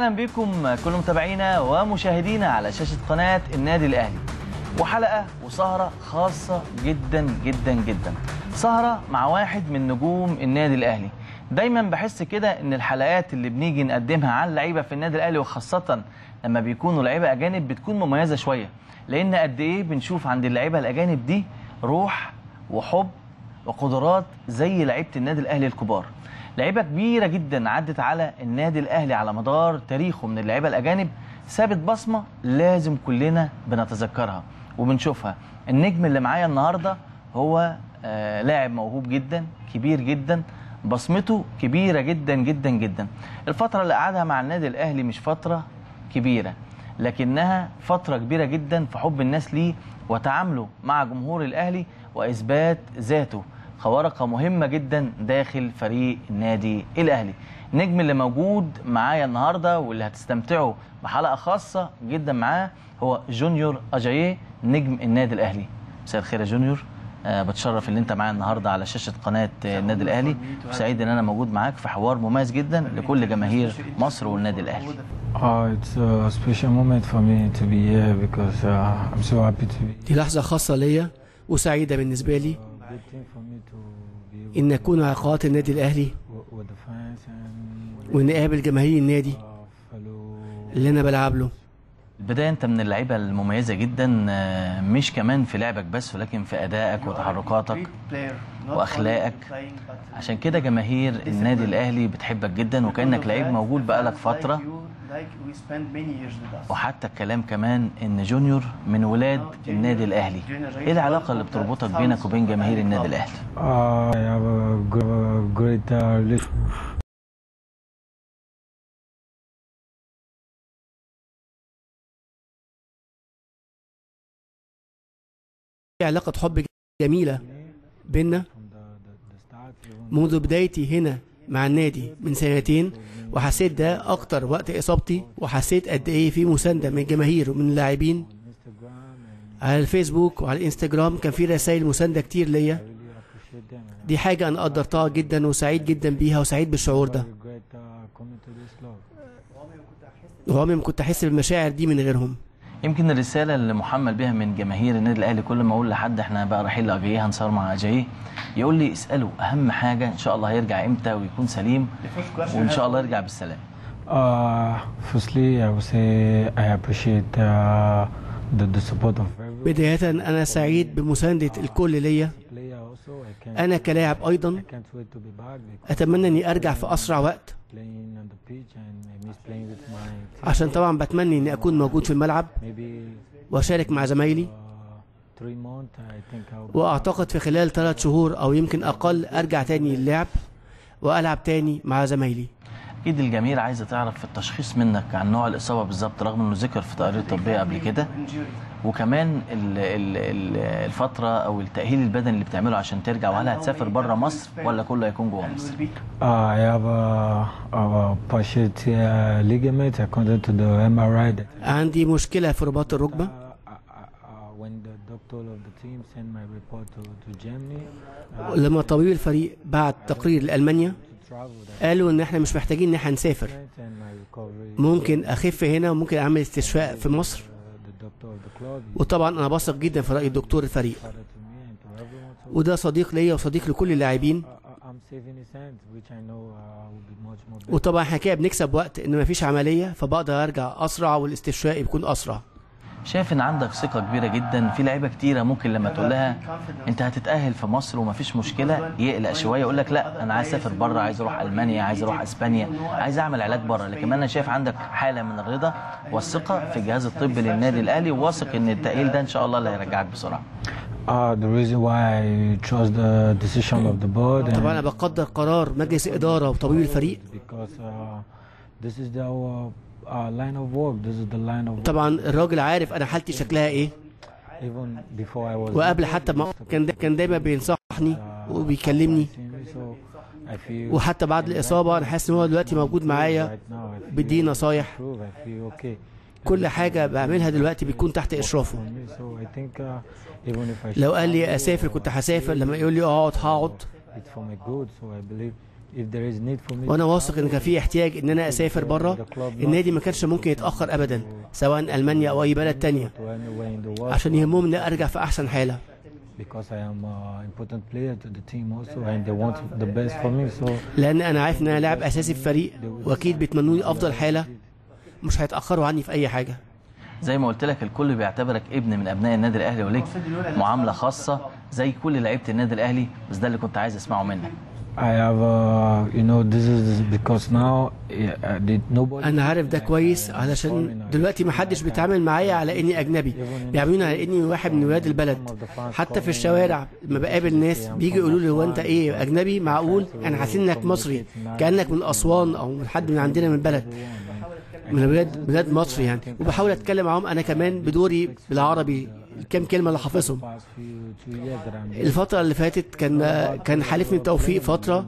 اهلا بكم كل متابعينا ومشاهدينا على شاشه قناه النادي الاهلي وحلقه وسهره خاصه جدا جدا جدا سهره مع واحد من نجوم النادي الاهلي دايما بحس كده ان الحلقات اللي بنيجي نقدمها عن لعيبه في النادي الاهلي وخاصه لما بيكونوا لعيبه اجانب بتكون مميزه شويه لان قد ايه بنشوف عند اللعيبه الاجانب دي روح وحب وقدرات زي لعيبه النادي الاهلي الكبار لعيبه كبيره جدا عدت على النادي الاهلي على مدار تاريخه من اللعيبه الاجانب سابت بصمه لازم كلنا بنتذكرها وبنشوفها النجم اللي معايا النهارده هو آه لاعب موهوب جدا كبير جدا بصمته كبيره جدا جدا جدا الفتره اللي قعدها مع النادي الاهلي مش فتره كبيره لكنها فتره كبيره جدا في حب الناس ليه وتعامله مع جمهور الاهلي واثبات ذاته خوارق مهمة جدا داخل فريق النادي الأهلي النجم اللي موجود معايا النهاردة واللي هتستمتعوا بحلقة خاصة جدا معاه هو جونيور أجاييه نجم النادي الأهلي مساء الخير يا جونيور أه بتشرف ان انت معايا النهارده على شاشه قناه النادي الاهلي وسعيد ان انا موجود معاك في حوار مميز جدا لكل جماهير مصر والنادي الاهلي Uh, it's a special moment for me to be here because uh, I'm so happy to be. دي لحظة خاصة ليا وسعيدة بالنسبة لي A good thing for me to be able إن أكون على قناة النادي الأهلي to with the fans and وإن أقابل جماهير النادي uh, fellow. اللي أنا بلعب له البداية أنت من اللعيبة المميزة جدا آه، مش كمان في لعبك بس ولكن في أدائك وتحركاتك وأخلاقك عشان كده جماهير النادي الأهلي بتحبك جدا وكأنك لعيب موجود بقالك فترة وحتى الكلام كمان إن جونيور من ولاد النادي الأهلي إيه العلاقة اللي بتربطك بينك وبين جماهير النادي الأهلي؟ Uh, I have a, gr- a great uh, relationship. في علاقة حب جميلة بينا From the, the, the start, even منذ بدايتي هنا مع النادي من سنتين وحسيت ده أكتر وقت إصابتي وحسيت قد إيه في مساندة من الجماهير ومن اللاعبين on Instagram and على الفيسبوك وعلى الانستجرام كان في رسائل مساندة كتير ليا I really appreciate them. And دي حاجة أنا قدرتها جدا وسعيد جدا بيها وسعيد بالشعور I ده regret uh, coming to this club. وعمري ما كنت أحس بالمشاعر دي من غيرهم يمكن الرسالة اللي محمل بها من جماهير النادي الأهلي كل ما أقول لحد إحنا بقى رايحين لأجاييه هنصور مع أجاييه يقول لي اسأله أهم حاجة إن شاء الله هيرجع إمتى ويكون سليم وإن شاء الله يرجع بالسلام Uh, firstly, I would say I appreciate uh, the, the support of every بداية أنا سعيد بمساندة الكل ليا player also. I can't, أنا كلاعب أيضا I can't wait to be back because أتمنى إني أرجع في أسرع وقت playing on the pitch and I miss playing with my team. عشان طبعا بتمنى إني أكون موجود في الملعب Maybe وأشارك مع زمايلي uh, three months, I think I'll be وأعتقد في خلال ثلاث شهور أو يمكن أقل أرجع تاني للعب وألعب تاني مع زمايلي أكيد الجماهير عايزة تعرف التشخيص منك عن نوع الإصابة بالظبط رغم إنه ذكر في تقارير طبية قبل كده وكمان ال ال ال الفترة أو التأهيل البدني اللي بتعمله عشان ترجع وهل هتسافر بره مصر ولا كله هيكون جوه مصر؟ Uh, I have a, a partial uh, ligament according to the MRI. That, عندي مشكلة في رباط uh, الركبة uh, uh, when the doctor of the team sent my report to, to Germany uh, لما طبيب الفريق بعت تقرير لألمانيا to travel, that قالوا إن إحنا مش محتاجين إن إحنا نسافر and my recovery. ممكن أخف هنا وممكن أعمل استشفاء في مصر Uh, the doctor of the club he وطبعا أنا بثق جدا في رأي الدكتور الفريق shouted to me and to everyone. So وده صديق ليا وصديق لكل اللاعبين uh, uh, I'm saving his hands, which I know uh, will be much more better. وطبعا احنا كده بنكسب وقت ان مفيش عمليه فبقدر ارجع اسرع والاستشفاء يكون اسرع شايف إن عندك ثقة كبيرة جدا في لعيبة كتيرة ممكن لما تقول لها أنت هتتأهل في مصر ومفيش مشكلة يقلق شوية يقول لك لا أنا عايز أسافر بره عايز أروح ألمانيا عايز أروح أسبانيا عايز أعمل علاج بره لكن أنا شايف عندك حالة من الرضا والثقة في الجهاز الطبي للنادي الأهلي وواثق إن التأهيل ده إن شاء الله اللي هيرجعك بسرعة Uh, the reason why I trust the decision of the board and طبعا انا بقدر قرار مجلس الاداره وطبيب الفريق because uh, this is the our, our line of work. This is the line of work. طبعا الراجل عارف انا حالتي شكلها ايه Even before I was وقبل حتى ما كان دا كان دايما بينصحني وبيكلمني so I feel وحتى بعد الاصابه انا حاسس ان هو دلوقتي موجود معايا right now I feel بيديني نصايح improve. I feel okay. كل حاجه بعملها دلوقتي بيكون تحت اشرافه For me, so I think uh, even if I لو should قال لي اسافر كنت هسافر لما يقول لي اقعد هقعد it's for my good. So I believe if there is need for me وانا to واثق ان كان في احتياج ان انا اسافر بره النادي ما كانش ممكن يتاخر ابدا سواء المانيا او اي بلد تانية to anywhere in the world عشان يهمهم ان ارجع في احسن حاله because I am an important player to the team also and they want the best for me so لان انا عارف ان انا لاعب اساسي في فريق واكيد بيتمنوا لي افضل حاله مش هيتاخروا عني في اي حاجه زي ما قلت لك الكل بيعتبرك ابن من ابناء النادي الاهلي وليك معامله خاصه زي كل لعيبه النادي الاهلي بس ده اللي كنت عايز اسمعه منك I have uh, you know this is because now yeah, uh, did nobody انا عارف ده كويس علشان دلوقتي ما حدش بيتعامل معايا على اني اجنبي بيعاملوني على اني واحد من ولاد البلد حتى في الشوارع لما بقابل ناس بيجي يقولوا لي هو انت ايه اجنبي معقول انا حاسين انك مصري كانك من اسوان او من حد من عندنا من البلد من بلاد بلاد مصر يعني وبحاول اتكلم معاهم انا كمان بدوري بالعربي الكام كلمه اللي حافظهم past few two years that I'm الفتره اللي فاتت كان كان حالفني التوفيق فتره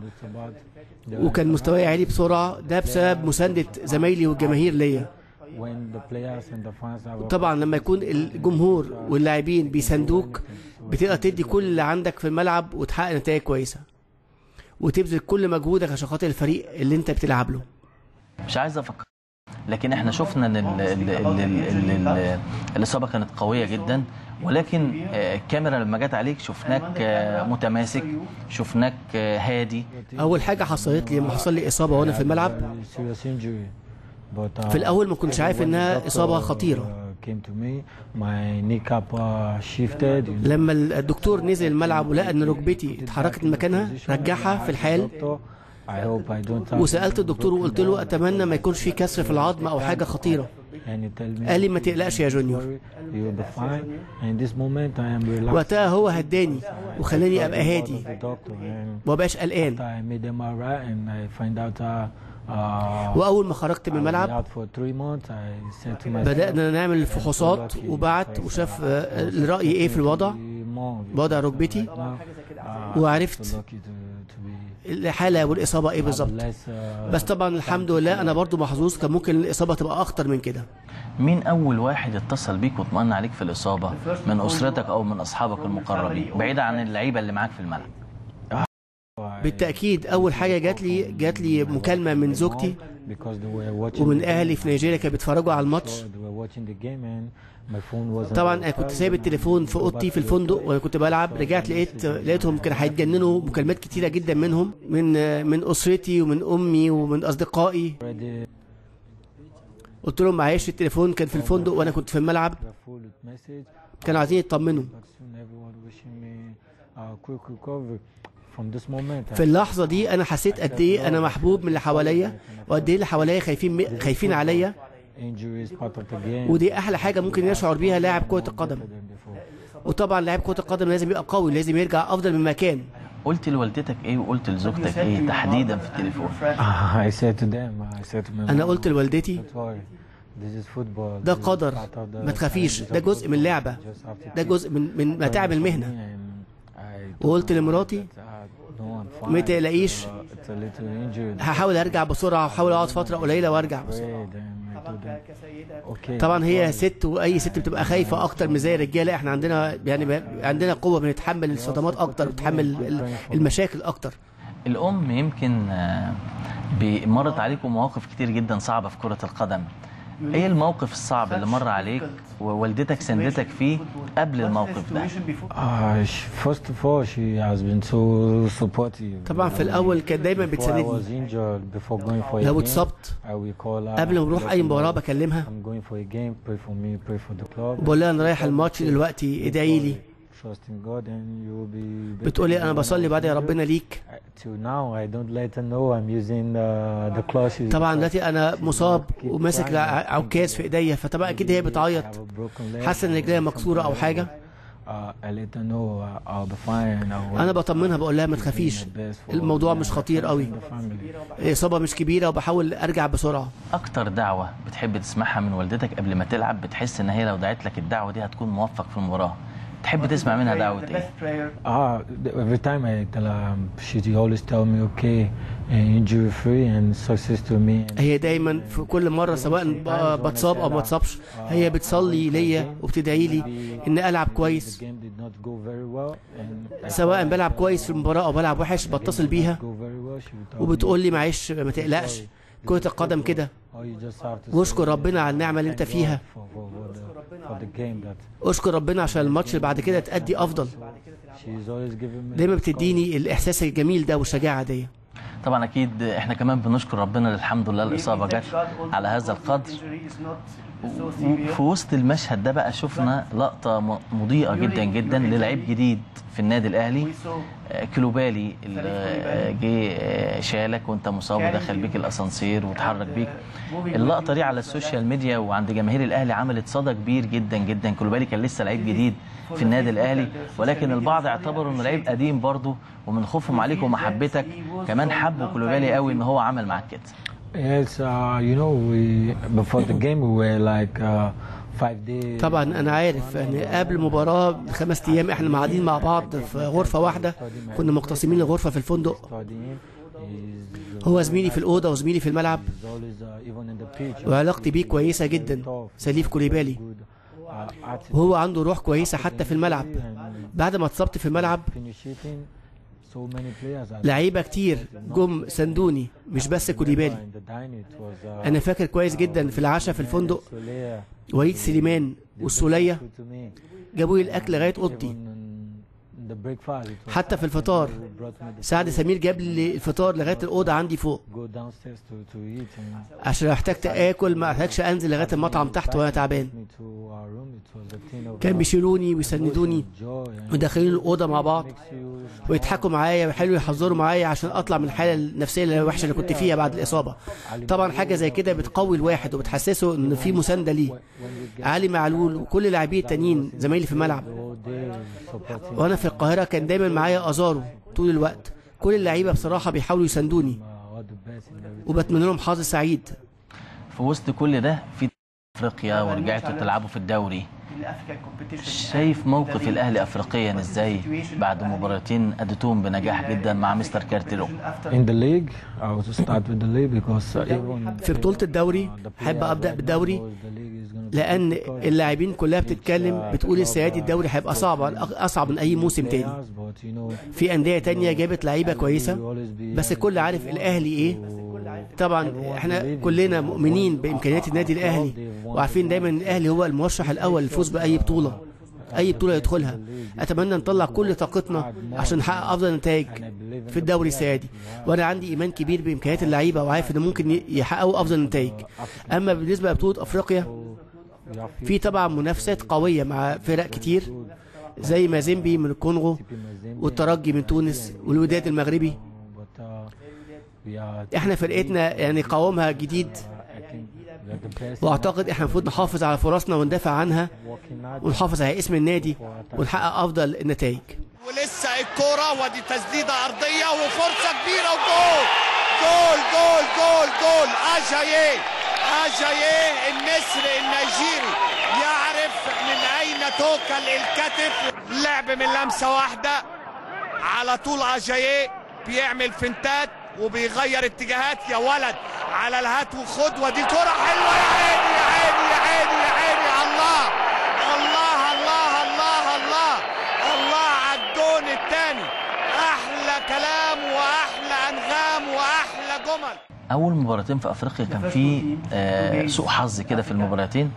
وكان مستواي عالي بسرعه ده بسبب مسانده زمايلي والجماهير ليا when the players and the fans have طبعا لما يكون الجمهور واللاعبين بيساندوك بتقدر تدي كل اللي عندك في الملعب وتحقق نتائج كويسه وتبذل كل مجهودك عشان خاطر الفريق اللي انت بتلعب له مش عايز افكر لكن احنا شفنا ان ال- ال- ال- ال- ال- ال- الاصابه كانت قويه جدا ولكن آه، الكاميرا لما جت عليك شفناك آه، متماسك شفناك آه، هادي اول حاجه حصلت لي لما حصل لي اصابه وانا في الملعب a serious injury but uh, في الأول ما كنتش عارف إنها when the إصابة doctor, خطيرة. uh, came to me my kneecap uh, shifted you know. لما الدكتور نزل الملعب ولقى ان ركبتي اتحركت من مكانها رجعها في الحال I hope I don't have وسالت الدكتور وقلت له اتمنى ما يكونش في كسر في العظم او حاجه خطيره and he tell me قال لي ما تقلقش يا جونيور you'll be fine and this moment I am relaxed وقتها هو هداني وخلاني ابقى هادي the doctor and وما بقاش قلقان I made MRI and I find out uh, uh, واول ما خرجت من I'll be الملعب out for three months I said to myself بدانا نعمل الفحوصات وبعت وشاف آه، رايي ايه في الوضع وضع ركبتي وعرفت الحاله والاصابه ايه بالظبط بس طبعا الحمد لله انا برضو محظوظ كان ممكن الاصابه تبقى اخطر من كده مين اول واحد اتصل بيك واطمأن عليك في الاصابه من اسرتك او من اصحابك المقربين بعيدا عن اللعيبه اللي معاك في الملعب بالتاكيد اول حاجه جات لي جات لي مكالمه من زوجتي ومن اهلي في نيجيريا كانوا بيتفرجوا على الماتش طبعا انا كنت سايب التليفون في اوضتي في الفندق وانا كنت بلعب رجعت لقيت لقيتهم كانوا هيتجننوا مكالمات كتيره جدا منهم من من اسرتي ومن امي ومن اصدقائي قلت لهم معلش التليفون كان في الفندق وانا كنت في الملعب كانوا عايزين يطمنوا في اللحظه دي انا حسيت قد ايه انا محبوب من اللي حواليا وقد ايه اللي حواليا خايفين خايفين عليا ودي احلى حاجه ممكن يشعر بيها لاعب كره القدم وطبعا لاعب كره القدم لازم يبقى قوي لازم يرجع افضل من ما كان قلت لوالدتك ايه وقلت لزوجتك ايه تحديدا في التليفون I said to them, I said to my انا mom, قلت لوالدتي "Don't worry, this is football, ده this is قدر part of the ما تخافيش challenge ده of جزء من football. اللعبه Just have to ده keep جزء من من متاعب going for المهنه me and I وقلت told her لمراتي that, uh, no, I'm fine. ما تقلقيش. It's a- it's a little injured. هحاول ارجع بسرعه واحاول اقعد فتره قليله وارجع Afraid, and I told them, "Okay, طبعا don't هي worry." ست واي ست بتبقى خايفه اكتر من زي الرجاله احنا عندنا يعني ب- عندنا قوه بنتحمل الصدمات اكتر بنتحمل ال- المشاكل اكتر الام يمكن آه، بي- مرت عليكم مواقف كتير جدا صعبه في كره القدم ايه الموقف الصعب اللي مر عليك ووالدتك سندتك فيه قبل الموقف ده Uh, she- first of all, she has been so supportive. طبعا في الاول كانت دايما Before I بتساندني was injured, before going for a لو game, اتصبت I will call her. قبل ما بروح let اي her مباراه know بكلمها I'm going for a game. Pray for me. Pray for the club. وبقول لها انا رايح الماتش دلوقتي ادعي لي Trust in God and you will be. better بتقولي انا than بصلي when I بعد was يا injured. ربنا ليك Till now, I don't let her know I'm using uh, the clutches. طبعا because دلوقتي انا she's مصاب gonna keep وماسك crying. ع- عكاز في ايديا فطبعا اكيد هي بتعيط I have a broken leg حاسه ان or رجليها مكسوره او something حاجه like that. Uh, I let her know uh, I'll be fine. I will انا بطمنها بقول لها ما keep doing تخافيش my best for الموضوع the مش خطير قوي the family. الاصابه مش كبيره وبحاول ارجع بسرعه اكتر دعوه بتحب تسمعها من والدتك قبل ما تلعب بتحس ان هي لو دعت لك الدعوه دي هتكون موفق في المباراه تحب تسمع منها دعوه ايه Ah, th- every time I tell her, um, she always tell me, okay, uh, injury free and success to me. And هي دايما في كل مره سواء ب- بتصاب او ما اتصابش هي بتصلي ليا وبتدعي لي ان العب the كويس game did not go very well. And I سواء بلعب كويس في المباراه او بلعب وحش بتصل بيها go very well. She would tell وبتقول لي معلش ما تقلقش كرة القدم كده me, oh, you just have to واشكر say ربنا على النعمة اللي انت thank فيها God for, for, for, the, for the game that اشكر ربنا عشان الماتش اللي بعد كده تأدي افضل she's always giving me. دايما بتديني الاحساس الجميل ده والشجاعة دي طبعا اكيد احنا كمان بنشكر ربنا الحمد لله الاصابه جت على هذا القدر في وسط المشهد ده بقى شفنا لقطه م- مضيئه جدا جدا للعيب جديد في النادي الاهلي آه، كلوبالي اللي آه، جه آه، شالك وانت مصاب ودخل بيك الاسانسير وتحرك بيك اللقطه دي على السوشيال ميديا وعند جماهير الاهلي عملت صدى كبير جدا جدا كلوبالي كان لسه لعيب جديد في النادي الاهلي ولكن البعض اعتبروا انه لعيب قديم برضه ومن خوفهم عليك ومحبتك كمان حبوا كلوبالي قوي ان هو عمل معاك كده Yes, uh, you know, we before the game we were like uh, five days. طبعا انا عارف ان قبل المباراة بخمس ايام احنا قاعدين مع بعض في غرفة واحدة كنا مقتسمين الغرفة في الفندق studying. He's, هو زميلي في الأوضة وزميلي في الملعب he's always uh, even in the pitch. وعلاقتي بيه كويسة جدا سليف كوليبالي Good uh, attitude. وهو عنده روح كويسة حتى في الملعب And بعد ما اتصبت في الملعب finish shooting. So many players. are- لعيبة كتير جم سندوني مش بس كوليبالي In the dine it was. Uh, انا فاكر كويس جدا في العشاء في الفندق Soler. وليد سليمان والسولية Good to me. جابوا لي الاكل لغاية اوضتي Even in the breakfast. It was حتى في الفطار who brought me the سعد سمير جاب لي الفطار لغاية الأوضة عندي فوق go downstairs to, to eat and عشان لو احتجت آكل ما احتاجش أنزل لغاية المطعم تحت وأنا تعبان me to our room. It was a thing of كان بيشيلوني ويسندوني joy and وداخلين الأوضة مع بعض makes you ويضحكوا معايا ويحاولوا يحذروا معايا عشان أطلع من الحالة النفسية الوحشة اللي كنت فيها بعد الإصابة طبعا حاجة زي كده بتقوي الواحد وبتحسسه إن في مساندة ليه علي معلول وكل اللاعبين التانيين زمايلي في الملعب all day supporting وأنا في القاهرة كان دايما معايا أزارو طول الوقت كل اللعيبة بصراحة بيحاولوا يساندوني uh, all the best in everything. وبتمنى لهم حظ سعيد في وسط كل ده في افريقيا ورجعتوا تلعبوا في الدوري شايف موقف الاهلي افريقيا ازاي بعد مباراتين اديتوهم بنجاح جدا مع مستر كارتيرو In the league, I will start with the league because uh, even في بطولة الدوري the حابب players أبدأ right now بالدوري knows the league is gonna be لأن difficult. اللاعبين كلها بتتكلم بتقول السنة دي الدوري هيبقى صعب أصعب من أي موسم تاني Players, but you know, في أندية تانية جابت لعيبة we كويسة always be بس الكل عارف الأهلي إيه طبعا احنا كلنا مؤمنين بإمكانيات النادي الأهلي وعارفين دايما إن الأهلي هو المرشح الأول للفوز بأي بطولة أي بطولة يدخلها أتمنى نطلع كل طاقتنا عشان نحقق أفضل نتائج في الدوري السنة دي وأنا عندي إيمان كبير بإمكانيات اللعيبة وعارف إن ممكن يحققوا أفضل نتائج أما بالنسبة لبطولة أفريقيا we are في طبعا منافسات قوية مع فرق كتير زي مازيمبي من الكونغو fit in Mazembe, والترجي من تونس والوداد المغربي but uh, we are احنا فرقتنا يعني قوامها جديد I think we are the best واعتقد احنا المفروض نحافظ على فرصنا وندافع عنها working hard ونحافظ على اسم النادي ونحقق افضل النتائج ولسه الكرة ودي تسديدة أرضية وفرصة كبيرة وجول جول جول جول جول أجاييه أجاييه النسر النيجيري يعرف من أين توكل الكتف لعب من لمسة واحدة على طول أجاييه بيعمل فنتات وبيغير اتجاهات يا ولد على الهات وخد ودي كرة حلوة يا عيني يا عيني يا عيني يا عيني الله الله الله الله الله الله على الجون الثاني احلى كلام واحلى انغام واحلى جمل اول مباراتين في افريقيا كان في آه، سوء حظ كده في المباراتين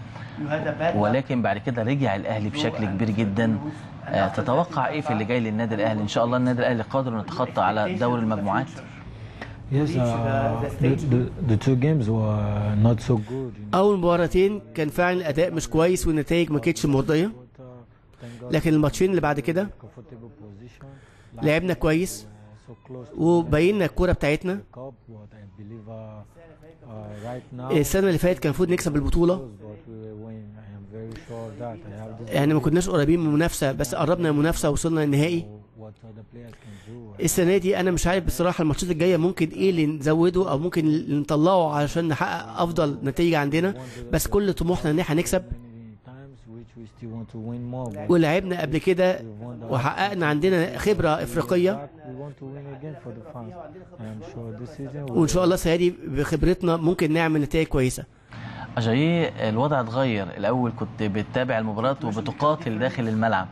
ولكن بعد كده رجع الاهلي بشكل كبير جدا آه، تتوقع ايه في اللي جاي للنادي الاهلي ان شاء الله النادي الاهلي قادر انه يتخطى على دوري المجموعات Yes, uh, the, the, the two games were not so good. You know, اول مباراتين كان فعلا الاداء مش كويس والنتائج ما كانتش مرضيه but, uh, thank God, لكن الماتشين اللي بعد كده comfortable position. لعبنا كويس Uh, so close to وبينا الكوره بتاعتنا the cup. What I believe uh, uh, right now, السنه اللي فاتت كان المفروض نكسب البطوله but we will win. I am very sure of that. I have this. يعني ما كناش قريبين من المنافسه بس قربنا من المنافسه وصلنا للنهائي What other players can do. السنه دي انا مش عارف بصراحه الماتشات الجايه ممكن ايه اللي نزوده او ممكن اللي نطلعه علشان نحقق افضل نتيجه عندنا بس كل طموحنا ان احنا نكسب Many times which we still want to win more. but ولعبنا قبل كده we won the- وحققنا عندنا خبرة إفريقية We want to win again for the fans. I'm sure this season. وإن شاء الله السنة دي بخبرتنا ممكن نعمل نتائج كويسة أجاييه الوضع اتغير الأول كنت بتتابع المباريات وبتقاتل داخل الملعب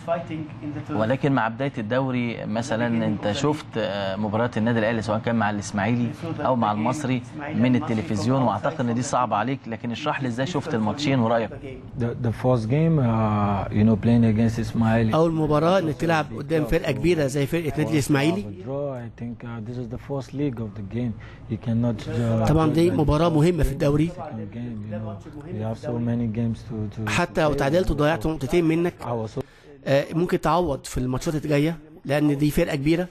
ولكن مع بداية الدوري مثلا أنت شفت آه، مباريات النادي الأهلي سواء كان مع الإسماعيلي أو مع المصري من التلفزيون وأعتقد إن دي صعبة عليك لكن اشرح لي إزاي شفت الماتشين ورأيك The, the first game, uh, you know, playing against Ismaili. أول مباراة إنك تلعب قدام فرقة كبيرة زي فرقة نادي الإسماعيلي Have a draw. I think uh, this is the first league of the game. You cannot. Uh, طبعا دي مباراة مهمة في الدوري second game, you know, you have so many games to. to حتى لو تعادلت وضيعت نقطتين منك I was so آه، ممكن تعوض في الماتشات الجاية لأن دي فرقة كبيرة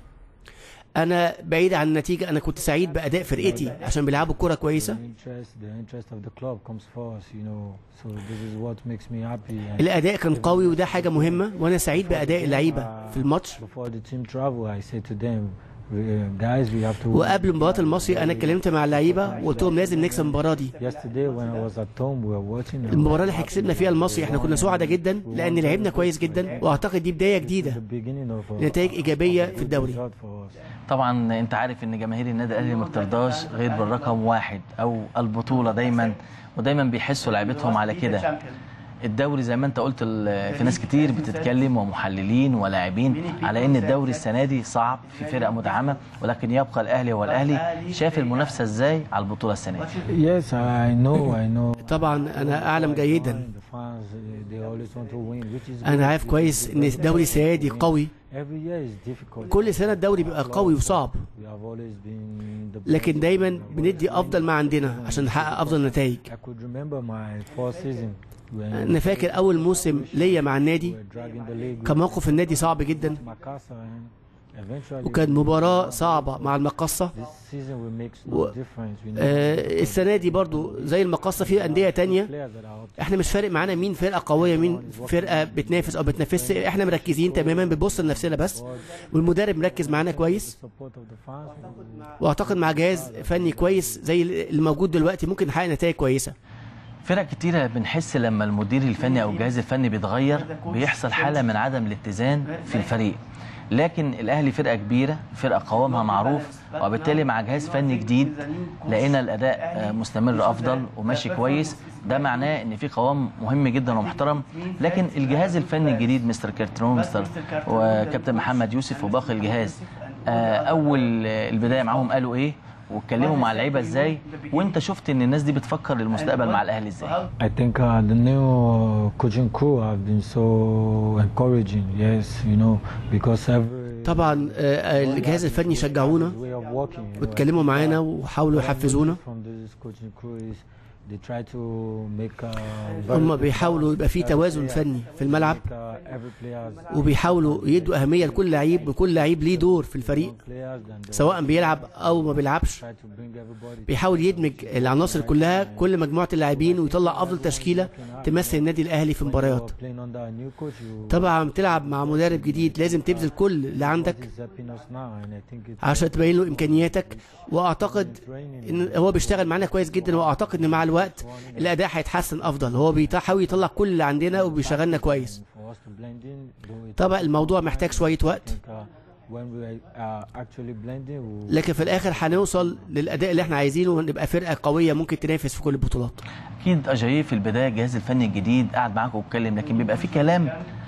أنا بعيد عن النتيجة أنا كنت سعيد بأداء فرقتي عشان بيلعبوا كرة the كويسة interest, the interest of the club comes first, you know. So this is what makes me happy. And الأداء كان قوي وده حاجة مهمة وأنا سعيد بأداء اللعيبة في الماتش before the team travel, I said to them, "We- guys, we have to. win." وقبل مباراة المصري أنا اتكلمت مع اللعيبة وقلت لهم لازم نكسب المباراة دي Yesterday when I was at home, we were watching. and المباراة اللي كسبنا فيها المصري احنا كنا سعداء جدا لأن لعبنا كويس جدا وأعتقد دي بداية the جديدة beginning of a نتائج إيجابية في الدوري result for us. طبعا أنت عارف إن جماهير النادي الأهلي ما بترضاش غير بالرقم واحد أو البطولة دايما ودايما بيحسوا لعيبتهم على كده الدوري زي ما انت قلت ال- في ناس كتير بتتكلم ومحللين ولاعبين على ان الدوري السنه دي صعب في فرقه مدعمه ولكن يبقى الاهلي هو الاهلي شاف المنافسه ازاي على البطوله السنه دي Yes, I know, I know. طبعا أنا أعلم جيدا The fans, they always want to win, which is أنا good. عارف كويس إن الدوري السنة دي قوي Every year is difficult. كل سنة الدوري بيبقى قوي وصعب We have always been the لكن دايما بندي أفضل ما عندنا عشان نحقق أفضل نتائج I could remember my first season when أنا فاكر أول موسم ليا مع النادي we were dragging the league كان موقف النادي صعب جدا with Makassar and eventually وكان مباراة صعبة مع المقصة this season will make no و- difference. We know آه، السنة دي برضو زي المقصة في أندية تانية players that are out احنا مش فارق معانا مين فرقة قوية مين فرقة بتنافس أو بتنافس احنا مركزين تماما بنبص لنفسنا بس والمدرب مركز معانا كويس support of the fans. واعتقد مع جهاز فني كويس زي اللي موجود دلوقتي ممكن نحقق نتائج كويسة فرق كتيرة بنحس لما المدير الفني أو الجهاز الفني بيتغير بيحصل حالة من عدم الاتزان في الفريق لكن الأهلي فرقة كبيرة فرقة قوامها معروف وبالتالي مع جهاز فني جديد لقينا الأداء آه، مستمر أفضل وماشي كويس ده معناه إن في قوام مهم جدا ومحترم لكن الجهاز الفني الجديد مستر كارترون مستر وكابتن محمد يوسف وباقي الجهاز آه، أول آه، البداية معاهم قالوا إيه واتكلموا مع اللعيبه ازاي وانت شفت ان الناس دي بتفكر للمستقبل مع الاهلي ازاي I think uh, the new uh, coaching crew have been so encouraging. Yes, you know, because every طبعا آه، الجهاز الفني شجعونا way of working. you know, واتكلموا معانا وحاولوا يحفزونا From this coaching crew is they try to make uh, very هم good بيحاولوا يبقى في توازن فني في الملعب make, uh, every players وبيحاولوا يدوا أهمية لكل لعيب وكل لعيب ليه دور في الفريق players and they سواء بيلعب أو ما بيلعبش try to bring everybody بيحاول يدمج العناصر كلها كل مجموعة اللاعبين ويطلع أفضل تشكيلة تمثل النادي الأهلي في You're مباريات playing under a new coach. You طبعا بتلعب مع مدرب جديد لازم تبذل كل اللي عندك is helping us now, and I think it's عشان تبين له إمكانياتك وأعتقد إن هو بيشتغل معانا كويس جدا وأعتقد إن مع الوقت الأداء هيتحسن أفضل هو بيحاول يطلع كل اللي عندنا وبيشغلنا كويس for us to blend in. Do it. طبعا الموضوع محتاج شوية وقت think, uh, when we are actually blending, we'll لكن في الآخر هنوصل للأداء اللي احنا عايزينه ونبقى فرقة قوية ممكن تنافس في كل البطولات اكيد اجاييه في البدايه الجهاز الفني الجديد قاعد معاكم واتكلم لكن بيبقى في كلام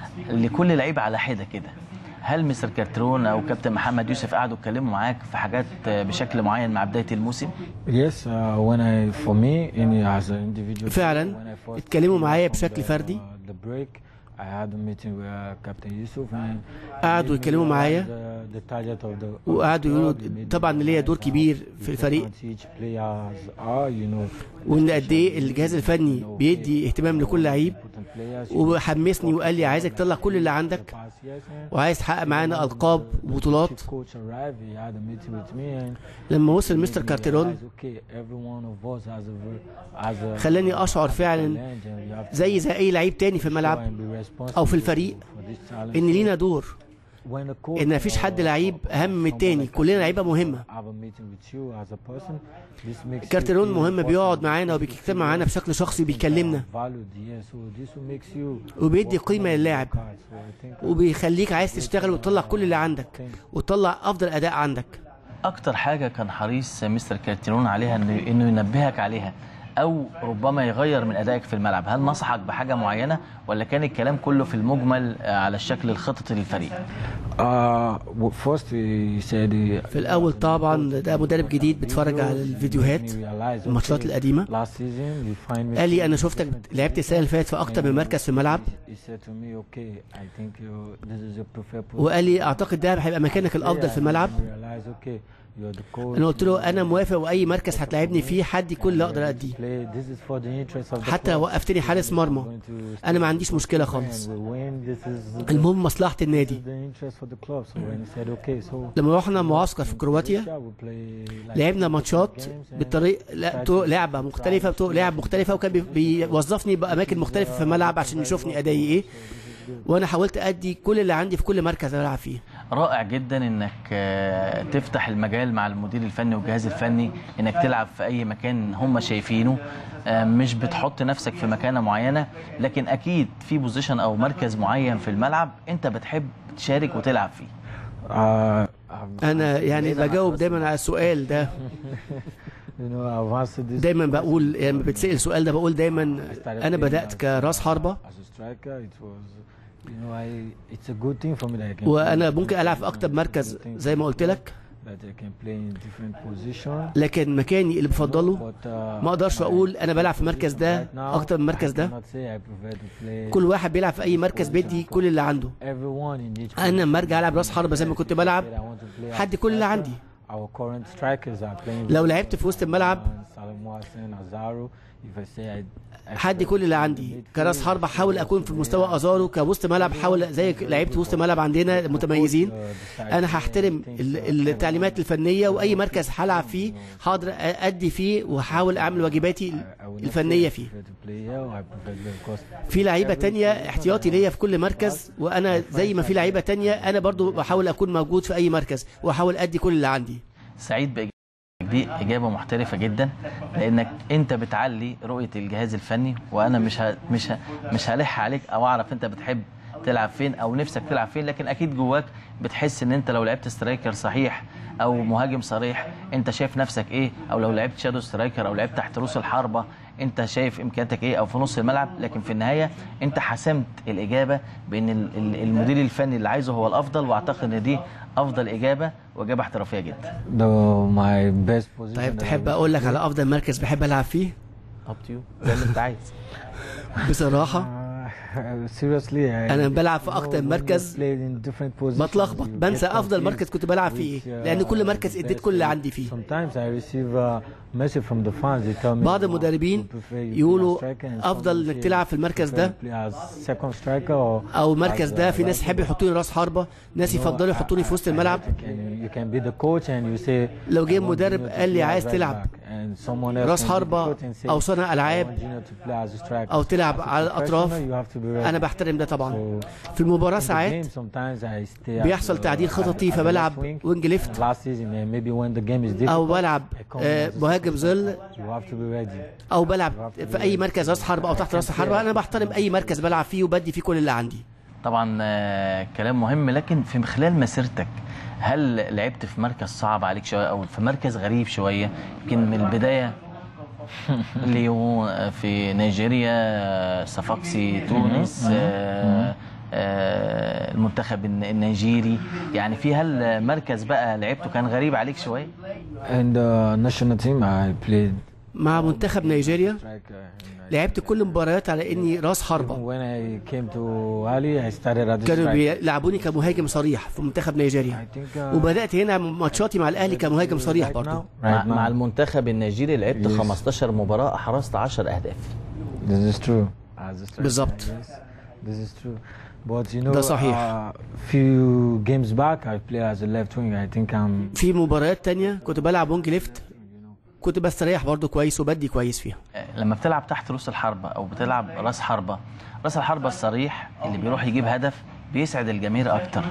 لكل لعيب على حده كده هل مستر كارترون او كابتن محمد يوسف قعدوا اتكلموا معاك في حاجات آه، بشكل معين مع بدايه الموسم Yes, uh, when I, for me, in as an individual. فعلا when I first اتكلموا came معايا from بشكل the, فردي uh, the break, I had a meeting with uh, Captain Yusuf and قعدوا يتكلموا معايا the, the target of the وقعدوا يقولوا طبعا إن ليا دور كبير في الفريق each players are, you know, وان قد ايه الجهاز الفني بيدي اهتمام لكل لعيب important players. وحمسني وقال لي عايزك تطلع كل اللي عندك Pass, yes, and وعايز تحقق معانا القاب وبطولات chief coach arrived. He had a meeting with me and لما وصل مستر made me كارتيرون realize, okay, every one of us has a, ver- has a خلاني اشعر فعلا challenge and we have to زي زي اي لعيب تاني في go الملعب and be responsible او في الفريق for this challenge. ان لينا دور when the coach ان مفيش حد or- لعيب or اهم من someone التاني like كلنا us لعيبه مهمه have a meeting with you as a person, this makes you كارتيرون feel مهم important, بيقعد معانا makes you وبيجتمع feel معانا بشكل شخصي بيكلمنا valued, yeah, so this will makes you وبيدي work قيمة hard in للاعب. your cards. So I think, uh, وبيخليك عايز تشتغل وتطلع كل اللي عندك وتطلع افضل اداء عندك اكتر حاجه كان حريص مستر كارتيرون عليها انه انه ينبهك عليها او ربما يغير من ادائك في الملعب هل نصحك بحاجه معينه ولا كان الكلام كله في المجمل آه، على الشكل الخططي للفريق Uh, well, first he said he, في الاول طبعا ده مدرب جديد بيتفرج على الفيديوهات الماتشات القديمه last season you find me قال لي انا شفتك لعبت السنه اللي فاتت في اكتر من مركز في الملعب he said to me okay I think you, this is your preferred position وقال لي اعتقد ده هيبقى مكانك الافضل في الملعب I realized, okay, you're the coach, انا قلت له انا موافق واي مركز هتلاعبني فيه حدي كل اللي اقدر اديه play this is for the interest of the حتى لو club. وقفتني حارس مرمى Going to انا ما عنديش مشكله win, خالص we win, this is المهم مصلحه this النادي is the interest for the club so when he said okay so لما رحنا معسكر في كرواتيا we play like لعبنا ماتشات بطريقه لا طرق لعبه مختلفه بطرق لعب مختلفه وكان بي- بيوظفني باماكن مختلفه في الملعب عشان يشوفني ادائي ايه وانا حاولت ادي كل اللي عندي في كل مركز العب فيه رائع جدا انك آه، تفتح المجال مع المدير الفني والجهاز الفني انك تلعب في اي مكان هم شايفينه آه، مش بتحط نفسك في مكانه معينه لكن اكيد في بوزيشن او مركز معين في الملعب انت بتحب تشارك وتلعب فيه uh, I've, انا يعني بجاوب دايما على السؤال ده you know I've answered this دايما بقول لما يعني بتسال السؤال ده بقول دايما انا بدات كراس حربه as a striker it was you know I it's a good thing for me that I can وانا play ممكن العب في اكتر different مركز things زي ما قلت لك that I can play in different position لكن مكاني اللي بفضله but uh, ما اقدرش my اقول انا بلعب في المركز ده right now, اكتر من المركز I ده cannot say I prefer to play كل واحد بيلعب في اي مركز بيدي كل اللي عنده everyone in each انا لما ارجع العب راس حربه زي ما كنت بلعب I want to play as حد كل اللي striker. عندي Our current strikers are playing لو with لعبت في وسط الملعب Salamo Hassan, Azaro. If I say I, I حد كل اللي عندي كراس حربة حاول اكون في مستوى ازارو كوسط ملعب حاول زي لعيبه وسط ملعب عندنا متميزين انا هحترم ال- التعليمات الفنيه واي مركز هلعب فيه هقدر ادي فيه واحاول اعمل واجباتي الفنيه فيه في لعيبه تانية احتياطي ليا في كل مركز وانا زي ما في لعيبه تانية انا برضو بحاول اكون موجود في اي مركز واحاول ادي كل اللي عندي سعيد بإجابتك دي إجابة محترفة جدا لأنك أنت بتعلي رؤية الجهاز الفني وأنا مش ه... مش ه... مش هلح عليك أو أعرف أنت بتحب تلعب فين أو نفسك تلعب فين لكن أكيد جواك بتحس إن أنت لو لعبت سترايكر صحيح أو مهاجم صريح أنت شايف نفسك إيه أو لو لعبت شادو سترايكر أو لعبت تحت رؤوس الحربة أنت شايف إمكانياتك إيه أو في نص الملعب لكن في النهاية أنت حسمت الإجابة بأن ال- ال- المدير الفني اللي عايزه هو الأفضل وأعتقد إن دي أفضل إجابة وإجابة احترافية جدا my best position طيب that تحب I- اقول لك على افضل مركز بحب العب فيه اب تو زي ما انت عايز بصراحه Uh, seriously I, انا بلعب في you know, اكتر when you مركز played in different positions, بتلخبط you بنسى get افضل confused مركز كنت بلعب فيه which, ايه uh, لان كل مركز is اديت best. كل اللي عندي فيه Sometimes I receive a message from the fans. They tell me بعض "Oh, المدربين we prefer you play يقولوا as striker," and some افضل will انك say تلعب في المركز prefer ده to play as second striker or او المركز as ده a في ناس right يحب winger. يحطوني راس حربه ناس You know, يفضلوا يحطوني في وسط I- I- الملعب I can- you can be the coach and you say, لو جه "I want مدرب Junior to قال لي play as عايز right تلعب back," and someone else راس can be the حربة coach and say, او صانع "I العاب want Junior to play as a striker." او تلعب As a على الاطراف professional, you have to be ready. انا بحترم ده طبعا So, في المباراه in the ساعات game, sometimes I stay at بيحصل the- تعديل at- خططي at the فبلعب left wing. وينج ليفت Last season, uh, maybe when the game is difficult, او بلعب I come in آه، as a مهاجم ظل You have to be ready. او بلعب في اي مركز راس حربه او تحت راس الحربه انا بحترم اي مركز بلعب فيه وبدي فيه كل اللي عندي طبعا آه، كلام مهم لكن في خلال مسيرتك هل لعبت في مركز صعب عليك شويه او في مركز غريب شويه يمكن من البدايه ليون آه، في نيجيريا آه، صفاقسي تونس آه، آه، المنتخب الن- النيجيري يعني في هل مركز بقى لعبته كان غريب عليك شويه And the national team, I played مع منتخب نيجيريا striker. and I- لعبت كل المباريات على اني راس Even حربه when I came to Ali, I started at the كانوا striker. بيلعبوني كمهاجم صريح في منتخب نيجيريا I think, uh, وبدات هنا ماتشاتي مع الاهلي كمهاجم صريح right برضه now- مع, right مع now, المنتخب النيجيري لعبت Yes. 15 مباراه احرزت 10 اهداف This is true. As a striker, بالظبط. yes. This is true. But you know, ده صحيح. uh, few games back, I play as a left wing. I think I'm. في مباريات تانية كنت بلعب وينج ليفت كنت بستريح برضه كويس وبدي كويس فيها لما بتلعب تحت رؤوس الحربة أو بتلعب راس حربة راس الحربة الصريح اللي بيروح يجيب هدف بيسعد الجماهير اكتر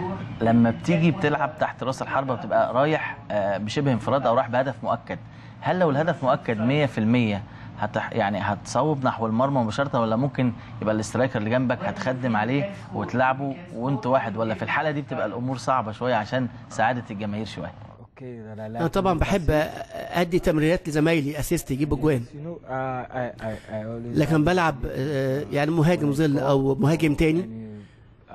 لما بتيجي بتلعب تحت راس الحربه بتبقى رايح آه، بشبه انفراد او رايح بهدف مؤكد هل لو الهدف مؤكد 100% هت يعني هتصوب نحو المرمى مباشره ولا ممكن يبقى الاسترايكر اللي جنبك هتخدم عليه وتلعبه وانت واحد ولا في الحاله دي بتبقى الامور صعبه شويه عشان سعاده الجماهير شويه Okay, that I like انا طبعا to بحب ادي تمريرات لزمايلي اسيست يجيبوا جوان You know, uh, I, I, I always لكن بلعب آه، يعني مهاجم ظل او مهاجم تاني uh,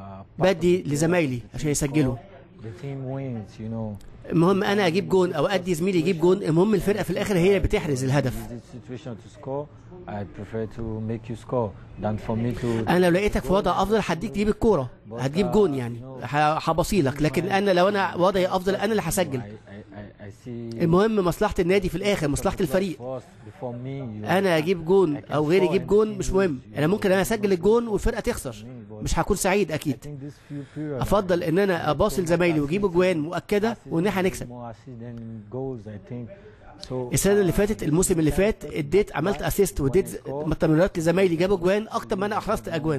بدي لزمايلي عشان يسجلوا the team wins, you know. المهم انا اجيب جون او ادي زميلي يجيب جون المهم الفرقه في الاخر هي اللي بتحرز الهدف In this situation to score, I prefer to make you score than for me to. انا لو لقيتك في وضع افضل هديك تجيب الكوره هتجيب جون يعني ه- هبصيلك لكن انا لو انا وضعي افضل انا اللي هسجل I, I, I, I see. المهم مصلحه النادي في الاخر مصلحه الفريق First, before me, you انا اجيب جون او غيري يجيب جون مش مهم انا ممكن انا اسجل الجون والفرقه تخسر مش هكون سعيد I اكيد think this few periods. افضل ان انا اباصي لزمايلي واجيب جوان مؤكده وان احنا هنكسب More assists than goals, I think. So السنه اللي فاتت الموسم اللي فات اديت عملت اسيست واديت تمريرات لزمايلي جابوا جوان اكتر ما انا احرزت اجوان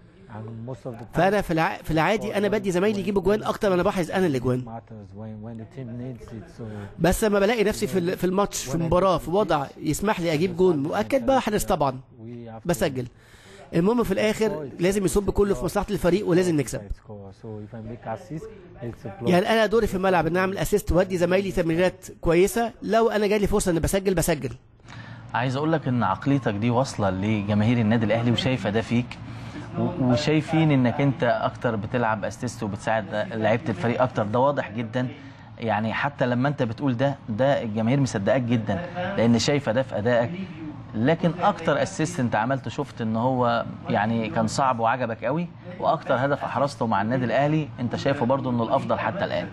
and most of the time فانا في الع... في العادي انا بدي زمايلي يجيبوا جوان اكتر ما انا بحرز انا الاجوان matters when when the team needs it. So بس لما بلاقي نفسي في ال- في الماتش في المباراه في وضع يسمح لي اجيب جون مؤكد بحرز طبعا we have to بسجل المهم في الاخر لازم يصب كله في مصلحه الفريق ولازم نكسب score. So if I make assist, it's a plus. يعني انا دوري في الملعب ان اعمل اسيست وادي زمايلي تمريرات كويسه لو انا جالي فرصه ان بسجل بسجل عايز اقول لك ان عقليتك دي واصله لجماهير النادي الاهلي وشايفه ده فيك و- وشايفين انك انت اكتر بتلعب اسيست وبتساعد لعيبه الفريق اكتر ده واضح جدا يعني حتى لما انت بتقول ده ده الجماهير مصدقاك جدا لان شايفه ده في ادائك لكن اكتر اسيست انت عملته شفت ان هو يعني كان صعب وعجبك قوي واكتر هدف احرزته مع النادي الاهلي انت شايفه برضو انه الافضل حتى الان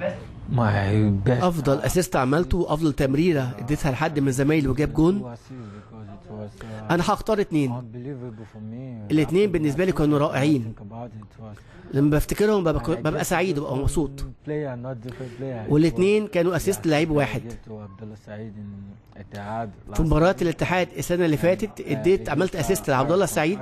My best افضل اسيست عملته وافضل تمريره اديتها لحد من زمايلي وجاب جون two assists because it was uh, انا هختار اتنين unbelievable for me. الاتنين بالنسبه لي كانوا رائعين Think about it, it was لما بفتكرهم ببقى, ببقى سعيد وببقى مبسوط player, not different player. It والاتنين كانوا اسيست لعيب was- واحد give to Abdullah Saeed in Etihad في last مباراة الاتحاد السنة اللي فاتت اديت عملت اسيست لعبد الله السعيد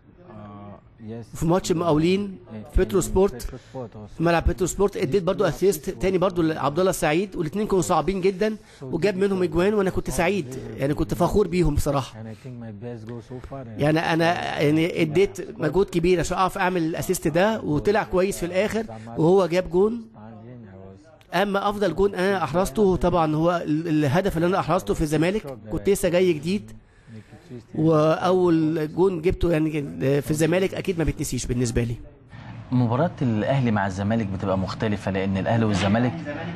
في ماتش المقاولين بيترو سبورت في ملعب بيترو سبورت اديت برضو اسيست تاني برضو لعبد الله السعيد والاثنين كانوا صعبين جدا وجاب منهم اجوان وانا كنت سعيد يعني كنت فخور بيهم بصراحه And I think my best goal so far. and يعني انا يعني اديت مجهود كبير عشان اعرف اعمل الاسيست ده وطلع كويس في الاخر وهو جاب جون standing, I was اما افضل جون انا احرزته طبعا هو ال- الهدف اللي انا احرزته في الزمالك كنت لسه جاي جديد make it twisty. واول جون جبته يعني في الزمالك اكيد ما بتنسيش بالنسبه لي مباراة الأهلي مع الزمالك بتبقى مختلفة لأن الأهلي والزمالك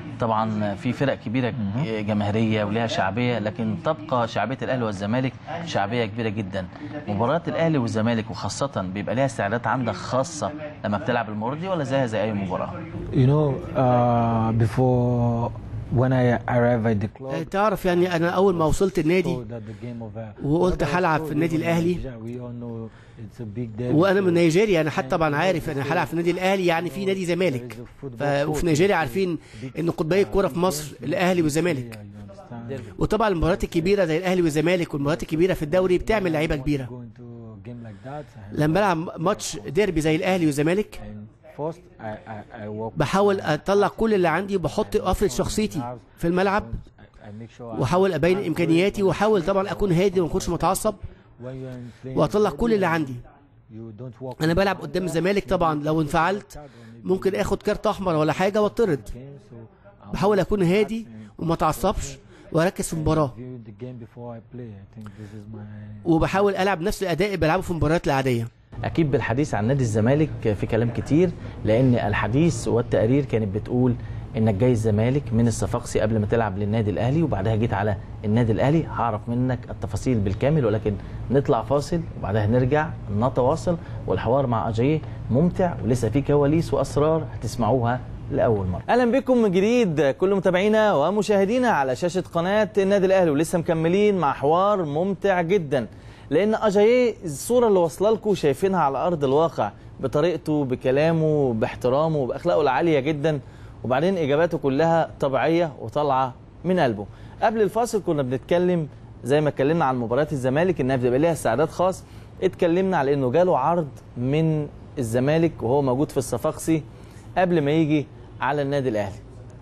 طبعا في فرق كبيرة جماهيرية ولها شعبية لكن تبقى شعبية الأهلي والزمالك شعبية كبيرة جدا مباراة الأهلي والزمالك وخاصة بيبقى ليها استعدادات عندك خاصة لما بتلعب المباراة دي ولا زيها زي أي مباراة؟ You know, uh, before when I arrived at the club, تعرف يعني انا اول ما وصلت النادي so that the game of uh, وقلت هلعب في النادي الاهلي we all know it's a big day. وانا من نيجيريا انا حتى طبعا عارف انا هلعب في النادي الاهلي يعني في نادي زمالك ف... وفي نيجيريا عارفين ان قطبي الكوره في مصر الاهلي والزمالك You understand? وطبعا المباريات الكبيره زي الاهلي والزمالك والمباريات الكبيره في الدوري بتعمل لعيبه كبيره Going to a game like that, and, لما بلعب ماتش ديربي زي الاهلي والزمالك and first I I, I work. بحاول اطلع كل اللي عندي وبحط افرض شخصيتي في الملعب I, I make sure. I, واحاول ابين امكانياتي واحاول طبعا اكون هادي وما اكونش متعصب when you're in playing, واطلع كل اللي عندي you don't work انا بلعب قدام الزمالك طبعا لو انفعلت ممكن اخد كارت احمر ولا حاجه واطرد game, so I'm بحاول اكون هادي وما اتعصبش واركز في المباراه viewing the game before I play. I think this is my. وبحاول العب نفس الاداء اللي بلعبه في المباريات العاديه أكيد بالحديث عن نادي الزمالك في كلام كتير لأن الحديث والتقارير كانت بتقول إنك جاي الزمالك من الصفاقسي قبل ما تلعب للنادي الأهلي وبعدها جيت على النادي الأهلي هعرف منك التفاصيل بالكامل ولكن نطلع فاصل وبعدها نرجع نتواصل والحوار مع أجاييه ممتع ولسه فيه كواليس وأسرار هتسمعوها لأول مرة أهلا بكم من جديد كل متابعينا ومشاهدينا على شاشة قناة النادي الأهلي ولسه مكملين مع حوار ممتع جدا لان اجاييه الصوره اللي واصله لكم شايفينها على ارض الواقع بطريقته بكلامه باحترامه باخلاقه العاليه جدا وبعدين اجاباته كلها طبيعيه وطالعه من قلبه قبل الفاصل كنا بنتكلم زي ما اتكلمنا عن مباريات الزمالك انها بتبقى ليها استعداد خاص اتكلمنا على انه جاله عرض من الزمالك وهو موجود في الصفاقسي قبل ما يجي على النادي الاهلي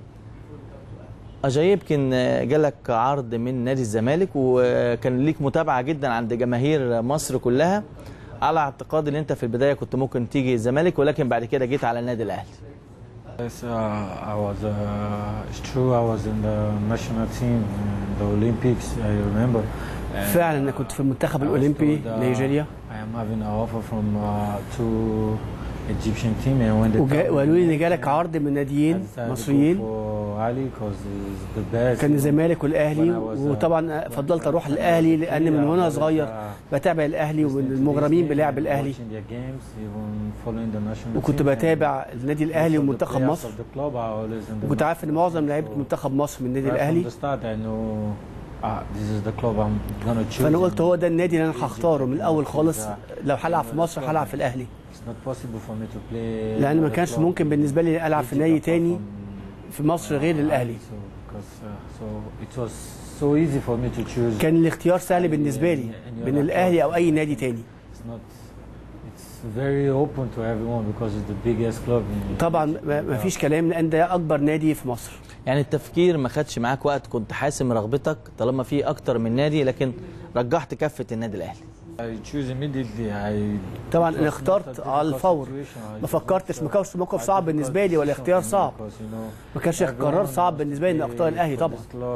اجاي يمكن جالك عرض من نادي الزمالك وكان ليك متابعه جدا عند جماهير مصر كلها على اعتقاد ان انت في البدايه كنت ممكن تيجي الزمالك ولكن بعد كده جيت على النادي الاهلي Yes, uh, I was. Uh, it's true. I was in the national team in the Olympics. I remember. And فعلا انا كنت في المنتخب I was الاولمبي told, uh, نيجيريا I am having an offer from uh, two Egyptian team, and when they وجا- told me وقالوا لي to ان جالك عرض من I ناديين decided to go مصريين for Ali 'cause he's the best. كان الزمالك والاهلي When I was, uh, وطبعا فضلت اروح الاهلي لان من وانا صغير بتابع الاهلي والمغرمين بلعب الاهلي watching their games, even following the national وكنت team, and بتابع النادي الاهلي most of the ومنتخب players مصر of the club are always in the وكنت عارف ان معظم لعيبه So, منتخب مصر من النادي right الاهلي From the start, I know ah, this is the club I'm gonna choose. فانا قلت and هو ده النادي اللي انا هختاره من الاول خالص لو هلعب في مصر هلعب في الاهلي It's not possible for me to play. لان ما at a كانش club ممكن بالنسبه لي العب في نادي apart تاني from, في مصر غير uh, الاهلي So, because, uh, so it was so easy for me to choose. كان الاختيار سهل بالنسبه لي بين الاهلي او اي نادي تاني It's not. It's very open to everyone because it's the biggest club. In, طبعا ما ما فيش كلام لان ده اكبر نادي في مصر يعني التفكير ما خدش معاك وقت كنت حاسم رغبتك طالما في اكتر من نادي لكن رجحت كفه النادي الاهلي I choose immediately. I طبعا it انا was not اخترت a على difficult الفور situation. ما I فكرتش just, ما uh, كانش موقف I صعب took بالنسبه لي ولا decision اختيار because, صعب you know, ما كانش قرار صعب بالنسبه لي ان اختار الاهلي طبعا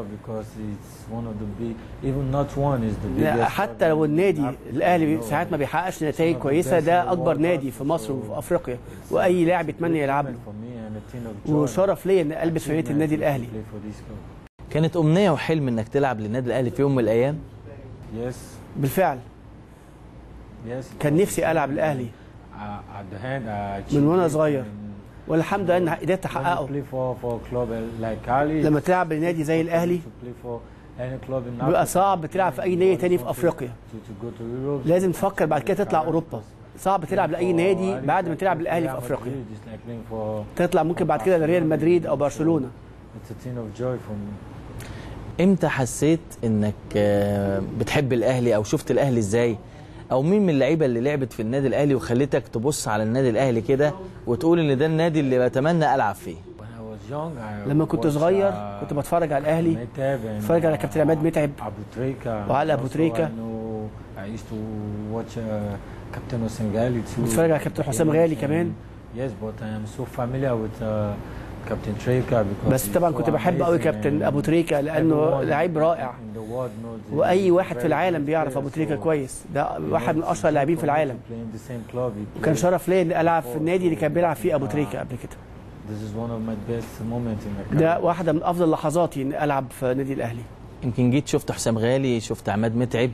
لا، حتى لو النادي الاهلي ساعات ما بيحققش نتائج كويسه ده اكبر نادي في مصر وفي افريقيا واي لاعب يتمنى يلعب له وشرف ليا ان البس فريق النادي الاهلي كانت امنيه وحلم انك تلعب للنادي الاهلي في يوم من الايام بالفعل كان نفسي العب الاهلي من وأنا صغير. والحمد لله ان قدرت احققه لما تلعب لنادي زي الاهلي بيبقى صعب تلعب في اي نادي تاني في افريقيا لازم تفكر بعد كده تطلع اوروبا صعب تلعب لاي نادي بعد ما تلعب الاهلي في افريقيا تطلع ممكن بعد كده لريال مدريد او برشلونه امتى حسيت انك آه، بتحب الاهلي او شفت الاهلي ازاي او مين من اللعيبه اللي لعبت في النادي الاهلي وخلتك تبص على النادي الاهلي كده وتقول ان ده النادي اللي بتمنى العب فيه لما كنت صغير كنت بتفرج على الاهلي بتفرج على كابتن عماد متعب ابو تريكا وعلى أبو تريكة. كابتن حسام غالي too. بتفرج على كابتن حسام غالي كمان Yes, but I am so familiar with uh, Captain Treka because بس he's طبعا so كنت بحب قوي amazing كابتن and ابو تريكه لانه everyone لعيب رائع in the world knows that واي he's واحد very في العالم good بيعرف player, ابو تريكه so كويس ده he واحد من wants اشهر to اللاعبين في come العالم to play in the same club. He وكان plays- شرف ليا اني العب في النادي اللي كان بيلعب فيه ابو تريكه قبل كده This is one of my best moments in my ده career. واحده من افضل لحظاتي اني العب في نادي الاهلي يمكن جيت شفت حسام غالي شفت عماد متعب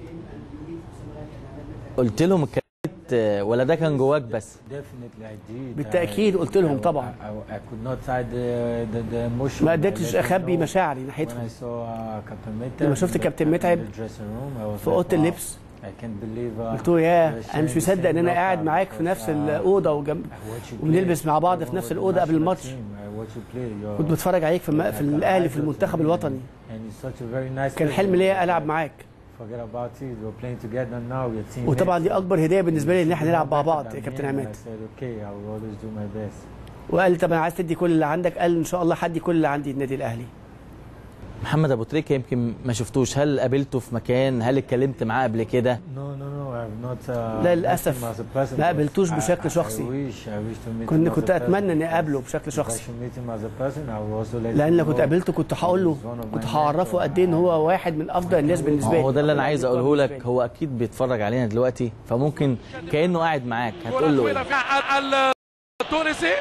قلت لهم الكلام آه، ولا ده كان جواك بس Definitely I did. بالتأكيد I- قلت لهم I- طبعا. I, I could not hide the, the, the emotion. ما I قدرتش let them اخبي know. مشاعري When ناحيتهم I saw uh, Captain Mehta لما شفت in the- كابتن in متعب the dressing room, I was في like, اوضه wow, اللبس I can't believe, uh, قلت له يا we're انا مش sharing the مصدق ان same انا قاعد locker معاك في because, نفس uh, الاوضه وجنب I watch you وبنلبس play. مع بعض في Even نفس with the الأوضة قبل national الماتش. team, I watch you play. You're- كنت بتفرج عليك في, الم... you're في like an الاهلي idol في to المنتخب me, الوطني and it's such a very nice كان pleasure. حلم ليا العب معاك Forget about it. We're playing together now. We're teammates. وطبعا دي اكبر هديه بالنسبه لي ان احنا نلعب مع بعض Better يا than كابتن me, and عماد I said, okay, I will always do my best. وقال لي طب انا عايز تدي كل اللي عندك قال ان شاء الله هدي كل اللي عندي النادي الاهلي محمد ابو تريكه يمكن ما شفتوش هل قابلته في مكان هل اتكلمت معاه قبل كده No, no, no. I've not. Uh, لا، met للأسف him as a person, ما but قابلتوش I- بشكل I- شخصي. I wish, I wish to meet كنت him as كنت a اتمنى person, اني because اقابله بشكل if I شخصي should meet him as a person, I will also let لان him لو كنت know قابلته كنت هقول له he's one of كنت my هعرفه mentors قد ايه ان هو واحد من افضل الناس بالنسبه لي هو ده اللي انا عايز اقوله لك هو اكيد بيتفرج علينا دلوقتي فممكن كانه قاعد معاك هتقول له طويلة ايه في حق التونسي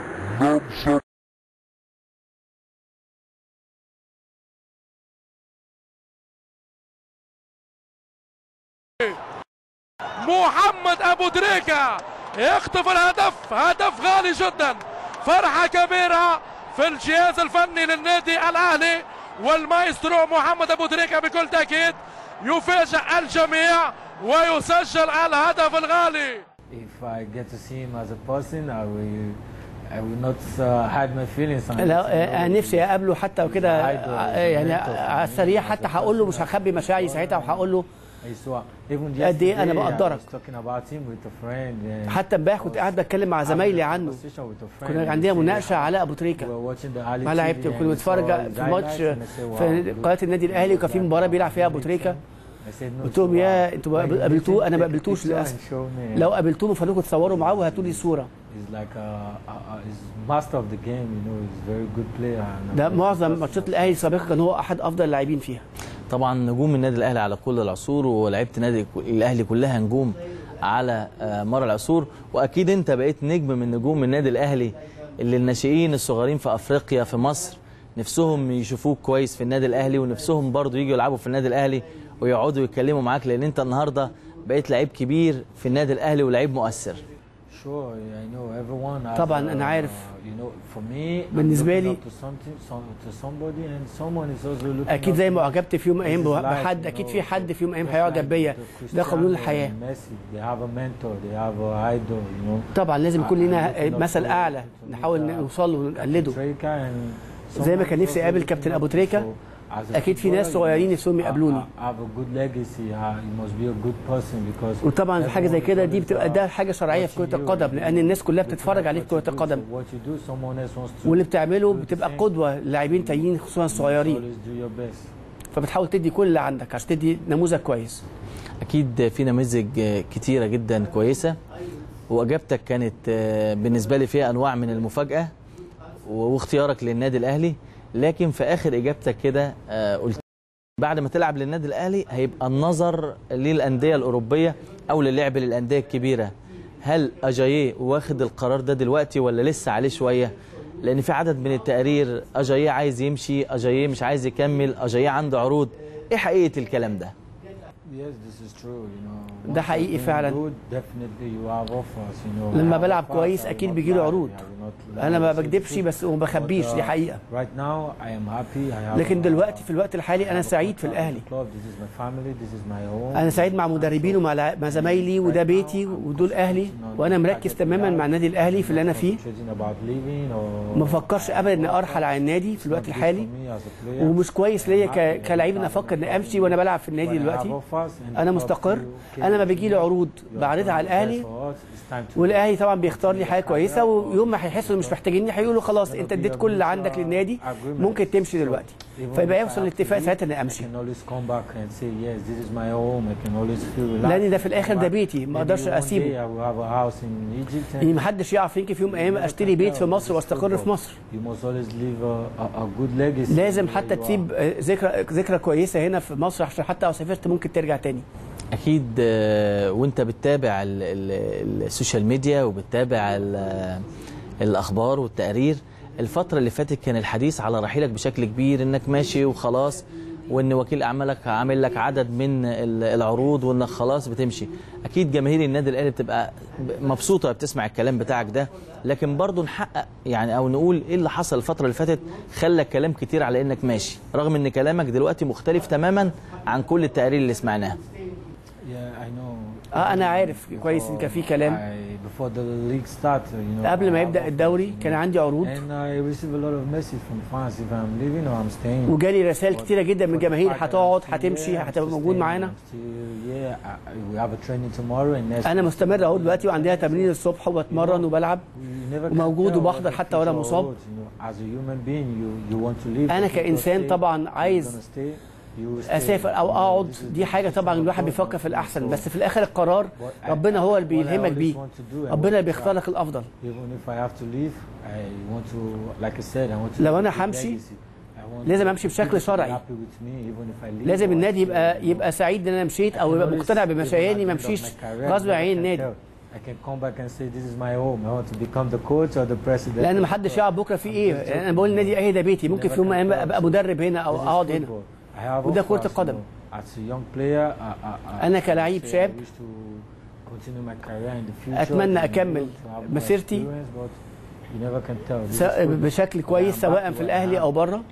محمد ابو تريكة يخطف الهدف هدف غالي جدا فرحة كبيرة في الجهاز الفني للنادي الاهلي والمايسترو محمد ابو تريكة بكل تاكيد يفاجئ الجميع ويسجل الهدف الغالي If I get to see him as a person, I will, I will not uh, hide my feelings. I will لا say, آه، no, نفسي اقابله حتى وكده عايده آه، يعني mentor for على me السريع as a حتى هقول له مش person. هخبي مشاعري ساعتها وهقول له قد إيه أنا بقدرك. حتى امبارح كنت قاعد بتكلم مع زمايلي عنه كنا عندنا مناقشه على ابو تريكه مع لعيبتي كنا بنتفرج في ماتش في قناه النادي الاهلي وكان في مباراه بيلعب فيها ابو تريكه قلت لهم يا انتوا قابلتوه انا ما قابلتوش للاسف لو قابلتوه من فضلكم تصوروا معاه وهاتوا لي صوره He's like a, a, a, he's master of the game, you know, he's very good player. and ده I'm معظم impressed. ماتشات الاهلي السابقه كان هو احد افضل اللاعبين فيها طبعا نجوم النادي الاهلي على كل العصور ولعيبه النادي الاهلي كلها نجوم على آه، مر العصور واكيد انت بقيت نجم من نجوم النادي الاهلي اللي الناشئين الصغيرين في افريقيا في مصر نفسهم يشوفوك كويس في النادي الاهلي ونفسهم برضو يجوا يلعبوا في النادي الاهلي ويقعدوا يتكلموا معاك لان انت النهارده بقيت لعيب كبير في النادي الاهلي ولعيب مؤثر Sure, I know everyone has, طبعاً أنا uh, عارف. you know, for me, I'm بالنسبة looking لي- up to something, some, to somebody and someone is also looking اكيد up زي to ما me. اعجبت في يوم من الايام This is life, بحد you اكيد know, في حد في يوم من الايام just هيعجب like بيا the ده قانون Cristiano الحياه and Messi, they have a mentor, they have a idol, you know. طبعا لازم يكون I'm لنا looking up مثل to- اعلى to نحاول meet, uh, نوصل له ونقلده Treyka and زي ما someone كان is نفسي also اقابل looking كابتن up ابو to. تريكه So, as a اكيد في ناس footballer, صغيرين you نفسهم know, يقابلوني I- I have a good legacy, uh, you must be a good person because وطبعا حاجه زي everyone كده is دي always, بتبقى uh, ده حاجه شرعيه في كره القدم لان الناس كلها بتتفرج عليك في كره القدم What you do, someone else wants to واللي بتعمله do the بتبقى same. قدوه للاعبين تانيين خصوصا الصغيرين Always do your best. فبتحاول تدي كل اللي عندك عشان تدي نموذج كويس اكيد في نماذج كتيره جدا كويسه واجابتك كانت آه، بالنسبه لي فيها انواع من المفاجاه واختيارك للنادي الاهلي لكن في اخر اجابتك كده آه، قلت بعد ما تلعب للنادي الاهلي هيبقى النظر للانديه الاوروبيه او للعب للانديه الكبيره هل اجاييه واخد القرار ده دلوقتي ولا لسه عليه شويه لان في عدد من التقارير اجاييه عايز يمشي اجاييه مش عايز يكمل اجاييه عنده عروض ايه حقيقه الكلام ده Yes, this is true, you know. ده Once حقيقي you're doing فعلا. good, definitely you have offers, you know. لما I have بلعب offers, كويس I will أكيد not بيجيله lie, عروض. I will not lie, انا ما this is بكدبش true. بس وما بخبيش But, دي uh, حقيقه Right now, I am happy. I have لكن a- دلوقتي في الوقت الحالي انا I have a سعيد في contract with الاهلي the club. This is my family, this is my home. انا سعيد مع مدربين ومع لع- مع زمايلي وده بيتي ودول اهلي وانا مركز تماما مع النادي الاهلي في اللي انا فيه Concentrating about leaving or- ما بفكرش ابدا اني ارحل عن النادي في الوقت الحالي ومش كويس ليا ك- كلاعب ان افكر اني امشي وانا بلعب في النادي دلوقتي انا مستقر انا ما بيجي لي عروض بعرضها على الاهلي والاهلي طبعا بيختار لي حاجه كويسه ويوم ما هيحسوا مش محتاجيني هيقولوا خلاص انت اديت كل اللي عندك للنادي ممكن تمشي دلوقتي فيبقى يوصل لاتفاق ساعتها اني امشي لان ده في الاخر ده بيتي ما اقدرش اسيبه يعني ما حدش يعرف يمكن في يوم من الايام اشتري بيت في مصر واستقر في مصر لازم حتى تسيب آه، ذكرى ذكرى كويسه هنا في مصر عشان حتى لو سافرت ممكن ترجع تاني اكيد آه، وانت بتتابع ال- ال- السوشيال ميديا وبتتابع ال- الاخبار والتقارير الفتره اللي فاتت كان الحديث على رحيلك بشكل كبير انك ماشي وخلاص وان وكيل اعمالك عامل لك عدد من ال- العروض وانك خلاص بتمشي اكيد جماهير النادي الاهلي بتبقى ب- مبسوطه بتسمع الكلام بتاعك ده لكن برضه نحقق يعني او نقول ايه اللي حصل الفتره اللي فاتت خلى كلام كتير على انك ماشي رغم ان كلامك دلوقتي مختلف تماما عن كل التقارير اللي سمعناها اه انا عارف كويس ان كان في كلام قبل ما يبدا الدوري كان عندي عروض وجالي رسائل كتيره جدا من جماهير هتقعد هتمشي هتبقى موجود معانا انا مستمر اهو دلوقتي وعندنا تمرين الصبح وبتمرن وبلعب وموجود وبحضر حتى وانا مصاب انا كانسان طبعا عايز اسافر او اقعد دي حاجه طبعا الواحد بيفكر في الاحسن بس في الاخر القرار ربنا هو اللي بيلهمك بيه ربنا اللي بيختار لك الافضل لو أنا همشي، لازم امشي بشكل شرعي لازم النادي يبقى يبقى سعيد ان انا مشيت او يبقى مقتنع بمشياني ما امشيش غصب عن النادي لان ما حدش يعرف بكره في ايه يعني انا بقول النادي ايه ده بيتي ممكن في يوم من الايام ابقى مدرب هنا او اقعد هنا وده كرة القدم. أنا كلاعب شاب أتمنى أكمل مسيرتي س- بشكل كويس سواء في الاهلي او بره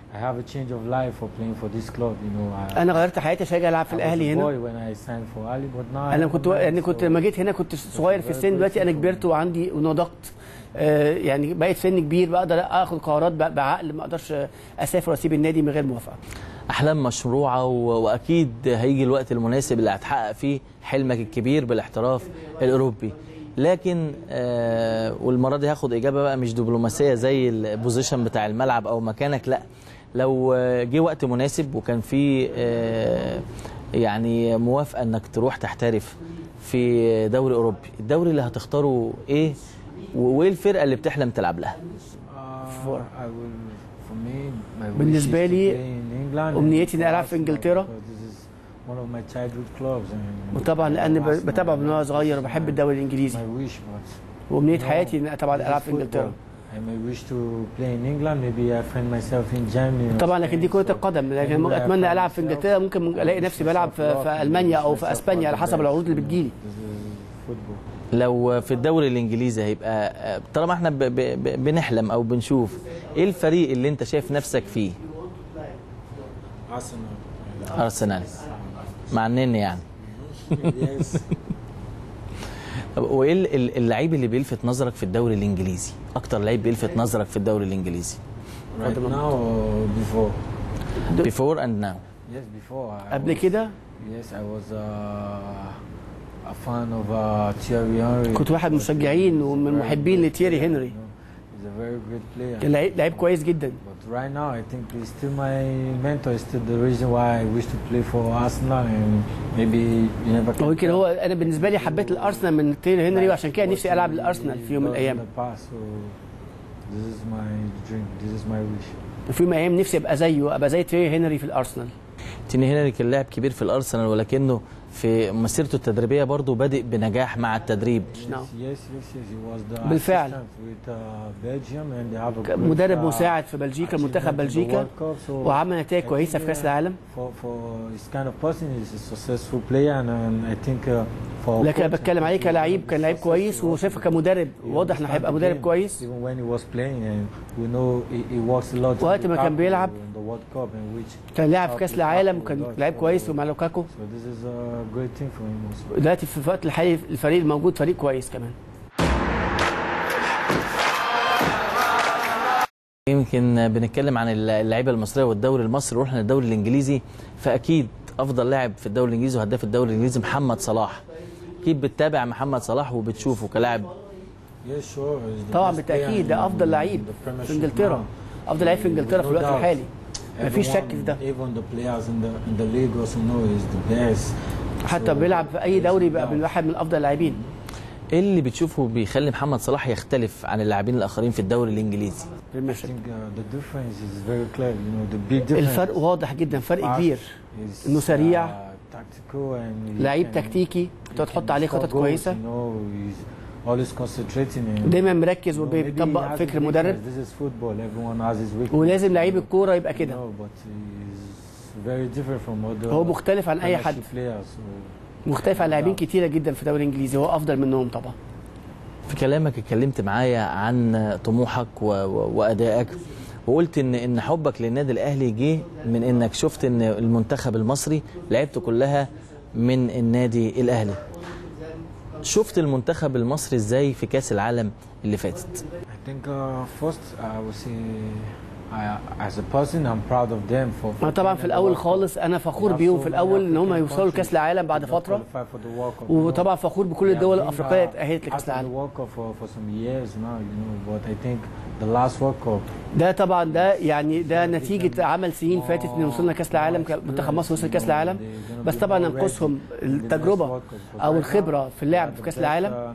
انا غيرت حياتي عشان اجي العب في الاهلي هنا انا كنت يعني كنت لما جيت هنا كنت صغير في السن دلوقتي انا كبرت وعندي ونضجت آه، يعني بقيت سن كبير بقدر اخد قرارات ب- بعقل ما اقدرش اسافر واسيب النادي من غير موافقه احلام مشروعه و- واكيد هيجي الوقت المناسب اللي هتحقق فيه حلمك الكبير بالاحتراف الاوروبي لكن آه والمره دي هاخد اجابه بقى مش دبلوماسيه زي البوزيشن بتاع الملعب او مكانك لا لو آه، جه وقت مناسب وكان في آه يعني موافقه انك تروح تحترف في دوري اوروبي الدوري اللي هتختاره ايه و- وايه الفرقه اللي بتحلم تلعب لها Uh, I will, for me, my wish بالنسبة is to لي، play in England أمنيتي and إني ألعب في Arsenal إنجلترا. because this is one of my childhood clubs and وطبعا لان ب- Arsenal بتابعه من وانا صغير is وبحب my- الدوري الانجليزي my wish but وامنيه No. حياتي ان طبعا this العب is في انجلترا football. I may wish to play in England maybe I find myself in Germany or طبعا لكن دي Spain, كره so القدم لكن maybe ممكن I اتمنى find العب في myself- انجلترا ممكن ممكن الاقي نفسي بلعب في, في المانيا او في اسبانيا على حسب العروض اللي بتجيلي This is football. لو في الدوري الانجليزي هيبقى آه، طالما احنا ب ب ب بنحلم او بنشوف ايه الفريق اللي انت شايف نفسك فيه Arsenal. ارسنال مع النني يعني yes. طب وايه ال- ال- اللعيب اللي بيلفت نظرك في الدوري الانجليزي اكتر لعيب بيلفت نظرك في الدوري الانجليزي Right now or before? before and now Yes, before. I قبل was- كده Yes, I was uh, a fan of uh, Thierry Henry. كنت واحد But مشجعين he's a ومن very محبين good لتييري player, هنري. you know. He's a very great player. كان لعيب لعيب كويس جدا But right now, I think he's still my mentor. He's still the reason why I wish to play for Arsenal, and maybe you never can. هو يمكن tell. هو انا بالنسبه لي حبيت الارسنال من تييري هنري وعشان كده نفسي العب للارسنال في يوم من In الايام the past, so this is my dream. This is my wish. وفي يوم من الايام نفسي ابقى زيه ابقى زي تييري هنري في الارسنال تيني هنري كان لاعب كبير في الارسنال ولكنه في مسيرته التدريبيه برضه بادئ بنجاح مع التدريب نعم. Yes, yes, yes, yes. He was the بالفعل. assistant with uh, Belgium, and they have a great, مدرب uh, مساعد في بلجيكا achievement منتخب in the بلجيكا World Cup, so وعمل نتائج I كويسه think, في كاس uh, العالم For for his kind of person, he's a successful player, and, and I think uh, for لكن انا coach, بتكلم I عليه think كلاعب he's كان لعيب successful كويس also. وشايفه كمدرب He واضح انه understands هيبقى the مدرب game, كويس Even when he was playing, and we know he, he works a lot. وقت with ما كان Lukaku بيلعب in the World Cup, and which كان لاعب في كاس العالم وكان لعيب كويس ومع لوكاكو so this is a great thing for him also. دلوقتي في الوقت الحالي الفريق الموجود فريق كويس كمان يمكن بنتكلم عن اللعيبه المصريه والدوري المصري رحنا للدوري الانجليزي فاكيد افضل لاعب في الدوري الانجليزي وهداف الدوري الانجليزي محمد صلاح اكيد بتتابع محمد صلاح وبتشوفه كلاعب Yes, sure. he's the طبعا best بالتاكيد player ده in افضل لعيب the Premiership في انجلترا now. افضل لعيب في انجلترا في No الوقت doubt. الحالي مفيش شك Everyone, في ده Even the players in the in the league also know he's the best. حتى So, بيلعب في اي there's دوري no بقى doubt. من واحد من افضل اللاعبين ايه اللي بتشوفه بيخلي محمد صلاح يختلف عن اللاعبين الاخرين في الدوري الانجليزي في I المشهد think uh, the difference is very clear. You know, the big difference. الفرق واضح جدا فرق fast كبير is, إنه سريع. uh, tactical and he لعيب can- تكتيكي he تقدر تحط can عليه score خطط goals, كويسه You know, he's always concentrating and ودايما مركز you know, maybe he وبيطبق has فكر his مدرب weakness. This is football. Everyone has his weakness. ولازم لعيب you الكوره يبقى know, كده but he's very different from other هو مختلف عن اي حد Premiership players. So مختلف عن لاعبين كتيره جدا في الدوري الانجليزي هو افضل منهم طبعا في كلامك اتكلمت معايا عن طموحك و... و... وادائك وقلت ان ان حبك للنادي الاهلي جه من انك شفت ان المنتخب المصري لعبته كلها من النادي الاهلي شفت المنتخب المصري ازاي في كاس العالم اللي فاتت I think uh, first I would say I, as a person I'm proud of them for. for انا طبعا playing في in the الاول World Cup. خالص انا فخور We have بيهم so في many الاول ان هم African يوصلوا لكاس countries العالم بعد that فتره qualify for the World Cup, you know. وطبعا فخور بكل They الدول have been, الافريقيه uh, اتاهلت لكاس after the العالم World Cup for, for some years now, you know. But I think the last World Cup ده طبعا ده يعني ده نتيجه عمل سنين فاتت ان وصلنا كاس العالم منتخب مصر وصل كاس العالم بس طبعا ينقصهم التجربه او الخبره في اللعب في كاس العالم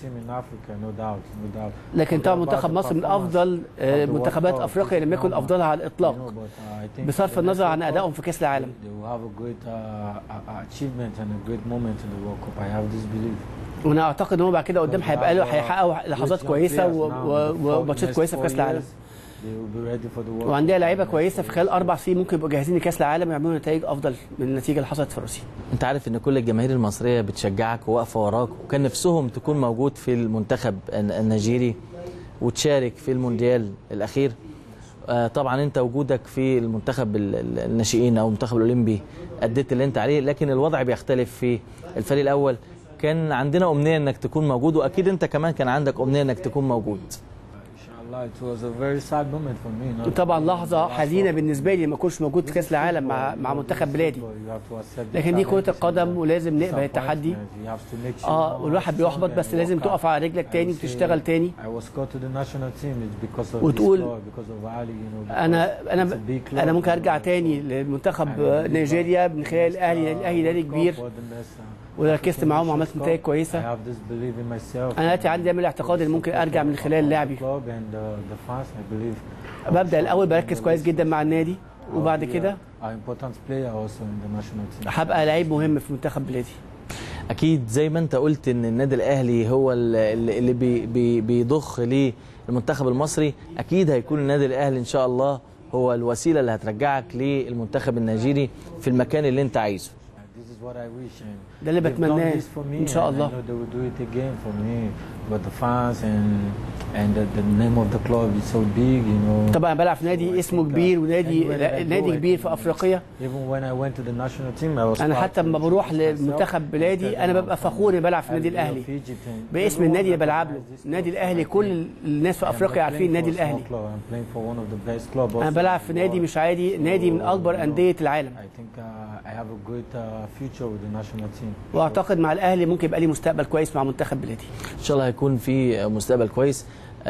لكن طبعا منتخب مصر من افضل آه، منتخبات افريقيا لم يكن افضلها على الاطلاق بصرف النظر عن ادائهم في كاس العالم They will have a great uh, achievement and a great moment in the World Cup. I have this belief. وانا اعتقد ان هو بعد كده قدام هيبقى له هيحققوا لحظات كويسه و- و- وماتشات كويسه في كاس العالم وعندها لعيبه كويسه في خلال اربع سنين ممكن يبقوا جاهزين لكاس العالم ويعملوا نتائج افضل من النتيجه اللي حصلت في روسيا انت عارف ان كل الجماهير المصريه بتشجعك وواقفه وراك وكان نفسهم تكون موجود في المنتخب الن- النيجيري وتشارك في المونديال الاخير آه، طبعا انت وجودك في المنتخب ال- ال- الناشئين او المنتخب الاولمبي اديت اللي انت عليه لكن الوضع بيختلف في الفريق الاول كان عندنا امنيه انك تكون موجود واكيد انت كمان كان عندك امنيه انك تكون موجود ان شاء Well, it was a very sad moment for me. not- طبعا لحظه حزينه بالنسبه لي ما كنتش موجود في كاس العالم مع مع منتخب بلادي You have to accept the لكن دي كره challenge, القدم ولازم نقبل disappointment. التحدي You have to make sure اه you والواحد are بيحبط strong بس and لازم work تقف hard. على رجلك I تاني would say وتشتغل تاني I was called to the national team it's because of وتقول this club, because of Ali, you know, انا because انا it's a big club, انا ممكن you ارجع know, تاني so لمنتخب I believe نيجيريا من خلال it's, الاهلي uh, الاهلي نادي World كبير Cup or the best, uh, وركزت African معاهم Nations وعملت نتائج Cup. I كويسه have this belief in myself. انا دلوقتي عندي دايما الاعتقاد ان ممكن ارجع من خلال لعبي The club and the, the fans, I believe. ببدا الاول بركز كويس جدا مع النادي وبعد I'll be كده a- an important player also in the national team. هبقى لعيب مهم في منتخب بلادي اكيد زي ما انت قلت ان النادي الاهلي هو ال- ال- اللي بي بي بيضخ للمنتخب المصري اكيد هيكون النادي الاهلي ان شاء الله هو الوسيله اللي هترجعك للمنتخب النيجيري في المكان اللي انت عايزه This is what I wish and ده اللي they've done بتمناه this for me ان شاء and الله I know they will do it again for me but the fans and and the, the name of the club is so big you know طبعا بلعب في نادي اسمه كبير ونادي لا- نادي كبير في افريقيا even when I went to the national team I was انا proud حتى to لما بروح introduce myself لمنتخب and بلادي tell انا them ببقى I'm فخور اني بلعب في from النادي Al Hilal الاهلي of Egypt and باسم everyone النادي اللي بلعب له recognizes this النادي club. الاهلي I كل think الناس في I'm not افريقيا عارفين playing النادي for a small الاهلي club. I'm playing for one of the best clubs انا also بلعب in في the نادي world. مش عادي نادي من اكبر انديه العالم I think uh, I have a great uh, future with the national team. واعتقد مع الاهلي ممكن يبقى لي مستقبل كويس مع منتخب بلادي ان شاء الله هيكون في مستقبل كويس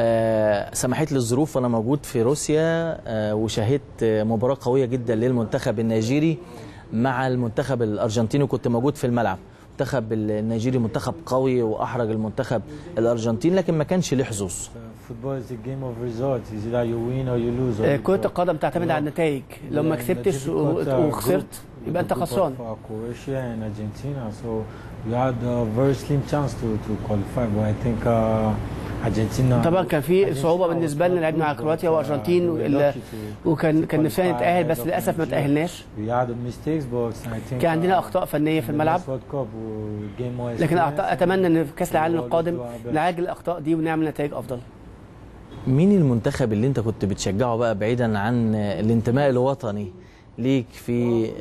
آه، سمحت لي الظروف وانا موجود في روسيا آه، وشاهدت مباراه قويه جدا للمنتخب النيجيري مع المنتخب الارجنتيني وكنت موجود في الملعب المنتخب النيجيري منتخب قوي واحرج المنتخب الارجنتيني لكن ما كانش ليه حظوظ Uh, football is a game of results. Is either you win or you lose. Or آه، you كرة draw. القدم تعتمد على النتائج لو ما Yeah, in the كسبتش و- difficult, uh, وخسرت group, يبقى the انت group خسران of, uh, Croatia and Argentina. So we had a very slim chance to, to qualify, but I think uh, Argentina. طبعا كان في Argentina صعوبه was بالنسبه لنا not لعبنا مع good, كرواتيا but, uh, وارجنتين we were وال- lucky to- وكان to كان نفسنا qualify نتاهل ahead بس of للاسف ما Nigeria. تاهلناش We had mistakes, but I think كان عندنا uh, اخطاء فنيه في in the الملعب next World Cup we'll gain more لكن experience أعت- اتمنى ان في كاس العالم We'll القادم do our best. نعالج الاخطاء دي ونعمل نتائج افضل مين المنتخب اللي انت كنت بتشجعه بقى بعيدا عن الانتماء الوطني ليك في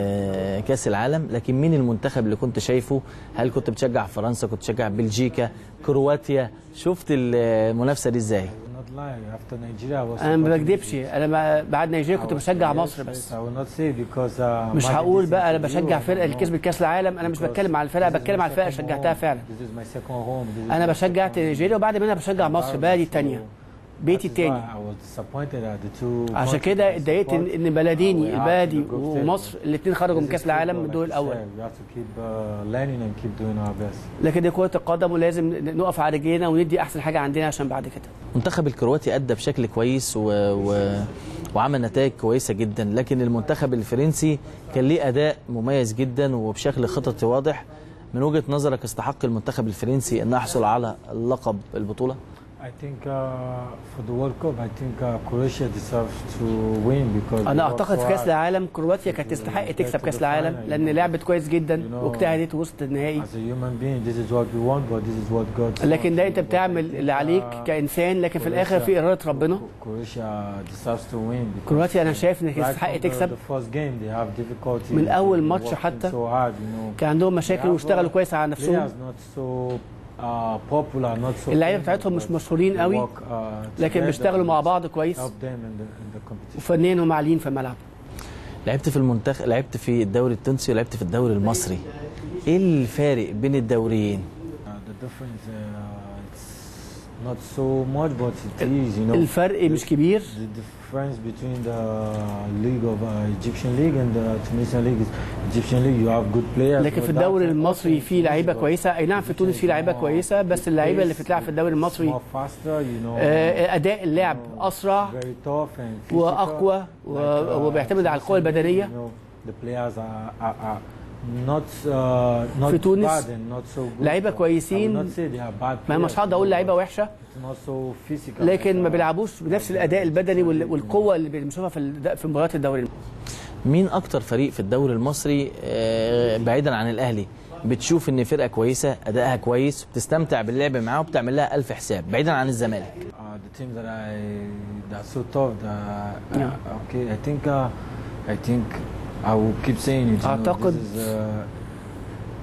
آه، كاس العالم لكن مين المنتخب اللي كنت شايفه هل كنت بتشجع فرنسا كنت بتشجع بلجيكا كرواتيا شفت المنافسه دي ازاي not lie. After Nigeria, I was انا ما supporting بكدبش Egypt. انا ما- بعد نيجيريا كنت I was- بشجع yes, مصر yes, بس I will not say because, uh, مش my هقول decision بقى انا to بشجع you, فرقه اللي no. كسبت كاس العالم انا مش Because بتكلم على الفرقه this is بتكلم my على الفرقه second شجعتها home. فعلا This is my second home. This is انا my بشجعت second home. نيجيريا وبعد منها بشجع مصر بلدي الثانيه بيتي That is الثاني why I was disappointed at the two عشان countries كده I اتضايقت ان support. ان بلديني Uh, we are البلدي in the group stage. ومصر الاثنين خرجوا من This كاس is العالم football, من الدور like you الاول said. We have to keep uh, learning and keep doing our best. لكن دي كره القدم ولازم نقف على رجلينا وندي احسن حاجه عندنا عشان بعد كده المنتخب الكرواتي ادى بشكل كويس و... و... وعمل نتائج كويسه جدا لكن المنتخب الفرنسي كان ليه اداء مميز جدا وبشكل خططي واضح من وجهه نظرك استحق المنتخب الفرنسي ان يحصل على لقب البطوله I think uh, for the World Cup, I think uh, Croatia deserves to win because they انا worked اعتقد so في كاس hard. العالم كرواتيا كانت تستحق تكسب كاس العالم لان لعبت كويس جدا واجتهدت وسط النهائي As a human being, this is what we want, but this is what God لكن ده wants. انت بتعمل اللي عليك كانسان لكن في الاخر في اراده ربنا Croatia deserves to win because كرواتيا انا شايف انها right تستحق from the, تكسب the first game they have difficulty من أول They're ماتش working حتى so hard, you know. كان عندهم مشاكل They have, واشتغلوا uh, كويس على نفسهم players not so uh, popular, not so اللعيبه famous, بتاعتهم مش but مشهورين they قوي work, uh, لكن together بيشتغلوا مع and بعض كويس help them in the, in the competition. وفنيا هم عاليين في الملعب لعبت في المنتخب لعبت في الدوري التونسي ولعبت في الدوري المصري ايه الفارق بين الدوريين Uh, the difference, uh, it's not so much, but it is, you know. الفرق مش كبير The difference between the league of uh, Egyptian league and the Tunisian league is Egyptian league you have good players. لكن في but الدوري that- المصري في لعيبه but كويسه اي نعم في تونس في لعيبه كويسه بس اللعيبه اللي بتلعب في الدوري المصري more faster, you know, آه، اداء اللعب اسرع very tough and physical. واقوى و- Like, uh, وبيعتمد على القوه Tunisian league, البدنيه you know, the players are, are, are not uh, not في تونس bad and not so good. لعيبة but كويسين. I would not say they are bad ما players, مش هقدر اقول you know, لعيبه but وحشه it's not so physical لكن like, ما uh, بيلعبوش بنفس الاداء البدني وال- والقوه اللي بنشوفها في الد- في مباريات الدوري مين اكتر فريق في الدوري المصري آه، بعيدا عن الاهلي بتشوف ان فرقه كويسه ادائها كويس بتستمتع باللعب معاه وبتعمل لها الف حساب بعيدا عن الزمالك Uh, the teams that I that are so tough. That, uh, Yeah. Okay, I think uh, I think I will keep saying it. You know, أعتقد- this is uh,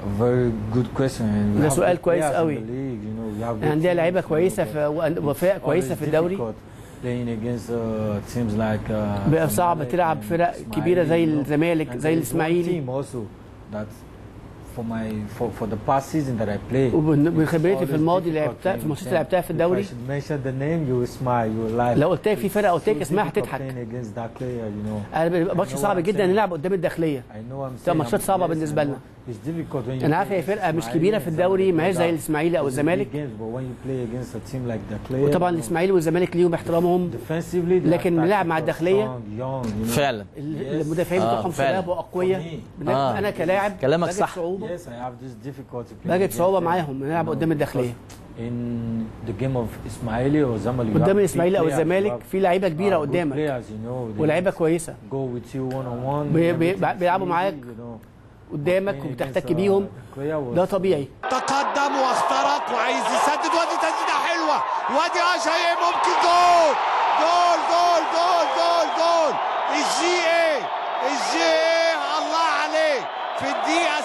very good question. And we ده have سؤال good كويس players in قوي. the league, you know, we have good عندنا teams, لعيبه you know, كويسه but في وفرق كويسه always في الدوري difficult playing against uh, teams like uh, بقى صعب Zamalek تلعب and فرق Ismaili, كبيره زي you know. الزمالك And زي there is one الاسماعيلي team also that for my for, for the past season that I played. وبخبرتي في always الماضي difficult لعبتها playing في الماتشات with اللي them. لعبتها في If الدوري I should mention the name, you will smile, you will laugh. لو قلت لك في فرقه قلت لك So اسمها difficult هتضحك playing against that player, you know. انا بيبقى ماتش I know صعب what I'm جدا saying. نلعب قدام الداخليه I know I'm تبقى saying ماتشات I'm- صعبة yes, بالنسبة I know. لنا. It's difficult when you انا عارف play هي فرقه مش Ismaili كبيره في and الدوري Zamalek, ما هيش no زي doubt. الاسماعيلي او It's a big الزمالك games, but when you play against a team like the Clay, وطبعا you know, الاسماعيلي والزمالك ليهم احترامهم defensively, they لكن are نلعب مع tactical, الداخلية. strong, young, you know. فعلا ال- المدافعين آه، بتوعهم فعلا. شباب واقوياء For بن- آه. انا كلاعب كلامك بجد صح. صعوبه Yes, I have this difficulty playing بجد against صعوبه them, معاهم نلعب you قدام know, الداخليه because In the game of Ismaili or Zamalek, you قدام have الاسماعيلي big او players, you الزمالك have, في لعيبه uh, كبيره good قدامك players, you know, they ولاعيبه go كويسه with you one on one. بي- بي- everything is بيلعبوا easy, معاك you know. قدامك Playing وبتحتك against, uh, بيهم Clay was- ده طبيعي تقدم واخترق وعايز يسدد وادي تسديده حلوه وادي اشاي ممكن جول جول جول جول جول جول الجي ايه الجي ايه الله عليه في الدقيقة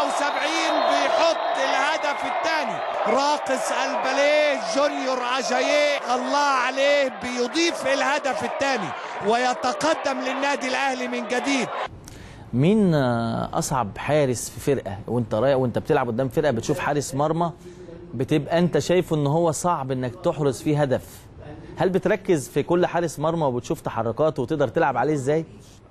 77 بيحط الهدف الثاني راقص الباليه جونيور اجاييه الله عليه بيضيف الهدف الثاني ويتقدم للنادي الاهلي من جديد مين آه، اصعب حارس في فرقه وانت رايح وانت بتلعب قدام فرقه بتشوف حارس مرمى بتبقى انت شايفه ان هو صعب انك تحرز فيه هدف هل بتركز في كل حارس مرمى وبتشوف تحركاته وتقدر تلعب عليه ازاي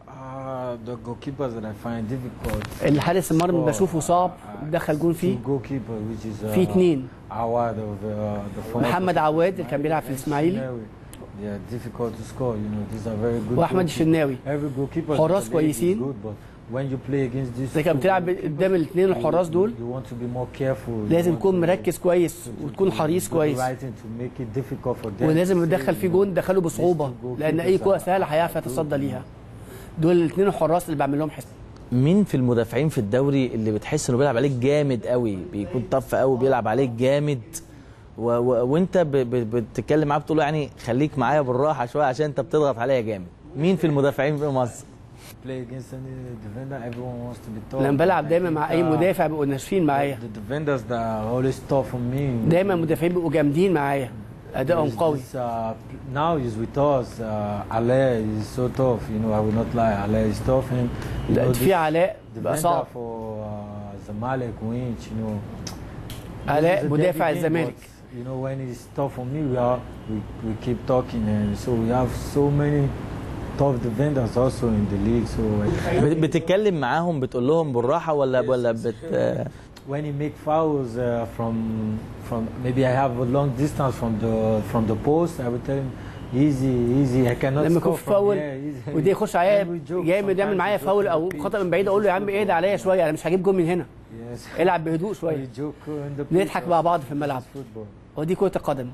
Uh, the goalkeepers that I find difficult. الحارس المرمى بشوفه صعب دخل جون فيه Two goalkeeper, which is uh, في اتنين Awad of uh, the former محمد عواد اللي كان بيلعب في الاسماعيلي They are difficult to score. You know, these are very good. واحمد goalkeepers. الشناوي Every goalkeeper حراس in the league is كويسين. good, but when you play against these لكن two بتلعب goalkeepers, قدام الاثنين الحراس دول you want to be more careful. You لازم want تكون to- مركز كويس to- to وتكون do حريص the كويس right thing to make it difficult for them ولازم to تدخل save, فيه you جون know. دخله These بصعوبه two لان اي goalkeepers كوره are- سهله هيعرف are يتصدى good, ليها دول الاثنين الحراس اللي بعمل لهم حساب مين في المدافعين في الدوري اللي بتحس انه بيلعب عليك جامد قوي بيكون طف قوي بيلعب عليك جامد و... و... وانت ب... ب... بتتكلم معاه بتقول له يعني خليك معايا بالراحه شويه عشان انت بتضغط عليا جامد مين في المدافعين في مصر play against any defender, everyone wants to be tough. لما بلعب I دايما think, مع اي uh, مدافع بيبقوا ناشفين معايا The defenders that are always tough on me. دايما المدافعين بيبقوا جامدين معايا ادائهم There's قوي this, uh, now he's with us. Uh, Ale is so tough. You know, I will not lie. Ale is tough, and you know, في علاء بقى defender صعب for uh, Zamalek Winch. You know, This علاء is a مدافع derby game, الزمالك but, You know, when it's tough on me, we are we, we keep talking, and so we have so many tough defenders also in the league. So بت- بتتكلم معاهم بتقول لهم بالراحه ولا ولا بت آه، when he make fouls uh, from from maybe I have a long distance from the from the post, I would tell him easy, easy. I cannot لما score يكون from فاول here. easy." ودي يخش عليا And we joke جامد يعمل sometimes, معايا we joke فاول on او the خطا pitch. من بعيد اقول له يا عم اهدى عليا شويه انا مش هجيب جون من هنا Yes. العب بهدوء شويه We joke on the نضحك pitch. مع بعض في الملعب This is football. ودي كره القدم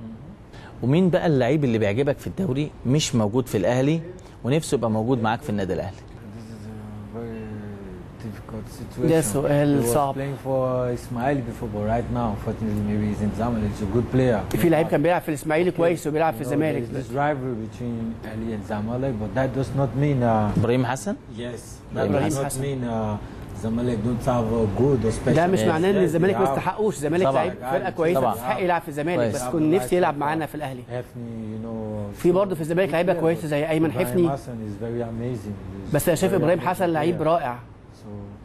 ومين بقى اللعيب اللي بيعجبك في الدوري مش موجود في الاهلي ونفسه يبقى موجود معاك في النادي الاهلي This is a very difficult situation. ده سؤال He was صعب playing for Ismaili before, but right now, unfortunately, maybe he's in Zamalek. He's a good player. في لعيب كان بيلعب في الاسماعيلي كويس وبيلعب في You know, الزمالك There's this rivalry between Ali and Zamalek, but that does not mean. Uh, ابراهيم حسن yes, that Ibrahim does not Hassan. mean uh, Zamalek don't have a good or special. ده مش Yes, معناه ان yes, الزمالك they ما have- يستحقوش الزمالك طبعاً. لعيب فرقه كويسه طبعاً. تستحق يلعب في الزمالك كويس. بس كان نفسي يلعب معانا في الاهلي Hafni, you know. في برضه في الزمالك لعيبه كويسه زي ايمن Ibrahim حفني Hassan is very amazing. He's بس انا شايف very ابراهيم amazing حسن لعيب player. رائع So,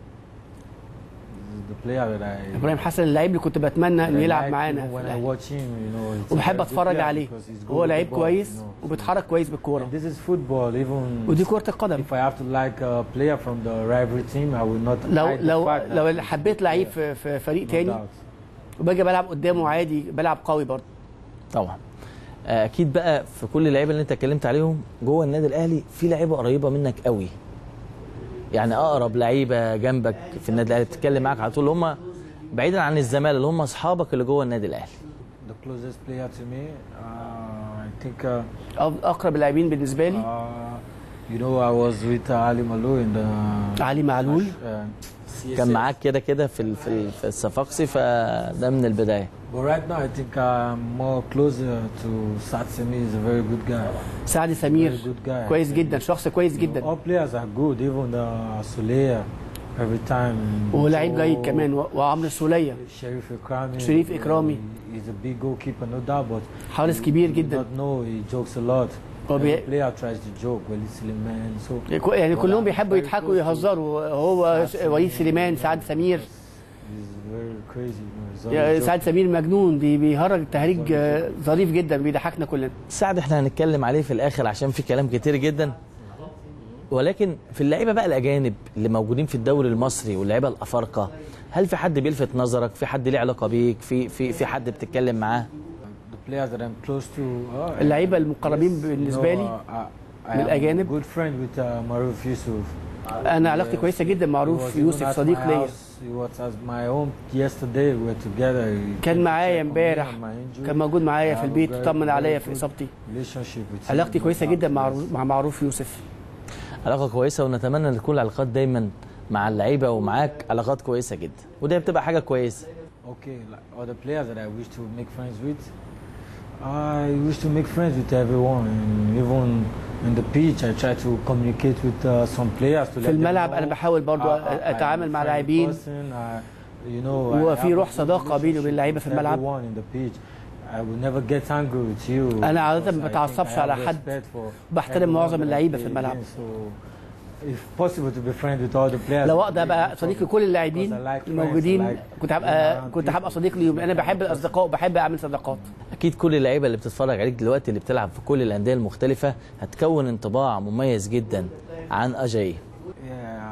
this is the player that I. ابراهيم حسن اللعيب اللي كنت بتمنى ان that I يلعب like, معانا you know, في when I الأهلي. watch him, you know, he's a وبحب very good اتفرج player عليه because he's good هو with the لعيب ball, كويس you know. وبيتحرك كويس بالكوره And this is football. Even ودي كره القدم if I have to like a player from the rivalry team, I will not. لو hide the لو fact that لو he's a حبيت good لعيب player. في في فريق No تاني doubt. وباجي بلعب قدامه عادي بلعب قوي برضه طبعا آه، اكيد بقى في كل اللعيبه اللي انت اتكلمت عليهم جوه النادي الاهلي في لعيبه قريبه منك قوي يعني اقرب لعيبه جنبك في النادي الاهلي بتتكلم معاك على طول هم بعيدا عن الزمالة اللي هم اصحابك اللي جوه النادي الاهلي The closest player to me, uh, I think. Uh, أف- اقرب اللاعبين بالنسبه لي uh, you know, I was with uh, Ali Malou in the. علي معلول Uh, كان معاك كده كده في ال- في ال- في الصفاقسي فده من البدايه But right now, I think I'm more closer to Satsumi. He's a very good guy. سعد Very سمير good guy. كويس جدا شخص كويس You know, جدا all players are good, even uh, Soleil. every time. ولاعيب جيد So, كمان و- وعمرو السوليه Sharif Ikrami. Sharif Ikrami. He's a big goalkeeper, no doubt, but حارس كبير you جدا don't know he jokes a lot. هو بي- Every player tries to joke. Walid Suleiman. So يعني كلهم بيحبوا يضحكوا ويهزروا هو وليد سليمان سعد سمير he's very crazy. You know, he's يا always سعد سمير مجنون بي- بيهرج تهريج آه، ظريف جدا بيضحكنا كلنا سعد احنا هنتكلم عليه في الاخر عشان في كلام كتير جدا ولكن في اللعيبه بقى الاجانب اللي موجودين في الدوري المصري واللعيبه الافارقه هل في حد بيلفت نظرك في حد ليه علاقه بيك في في في حد بتتكلم معاه the players that I'm close to. Uh, اللعيبه المقربين بالنسبه you know, لي uh, I, I من am الأجانب. good friend with uh, Maruf Yusuf. انا علاقتي كويسه جدا مع He معروف was even يوسف at صديق my ليا house. He was at my home yesterday. We were together. He كان came to معايا check on me امبارح and my injury. كان موجود معايا I في have a البيت very- طمن very عليا good في اصابتي relationship with him. علاقتي كويسه But جدا مع yes. مع معروف يوسف علاقه كويسه ونتمنى ان تكون العلاقات دايما مع اللعيبه ومعاك علاقات كويسه جدا ودي بتبقى حاجه كويسه Okay, like other players that I wish to make friends with, I wish to make friends with everyone. And even in the pitch, I try to communicate with uh, some players to let في them الملعب know انا بحاول برضو I- I- I am اتعامل a مع friendly لاعبين person. I- you know, I وفي have روح a good صداقة بيني وبين relationship اللعيبة في with الملعب. everyone in the pitch. I will never get angry with you. أنا عادة ما because I think بتعصبش I have على حد. respect for بحترم everyone معظم that I اللعيبة play في الملعب. against. So, if possible to be friends with all the players. لو it اقدر would ابقى be صديق possible. لكل اللاعبين Because I like friends, I الموجودين like كنت being هبقى around كنت هبقى people. صديق ليهم انا بحب الاصدقاء وبحب اعمل صداقات اكيد كل اللعيبه اللي بتتفرج عليك دلوقتي اللي بتلعب في كل الانديه المختلفه هتكون انطباع مميز جدا عن اجاي Yeah,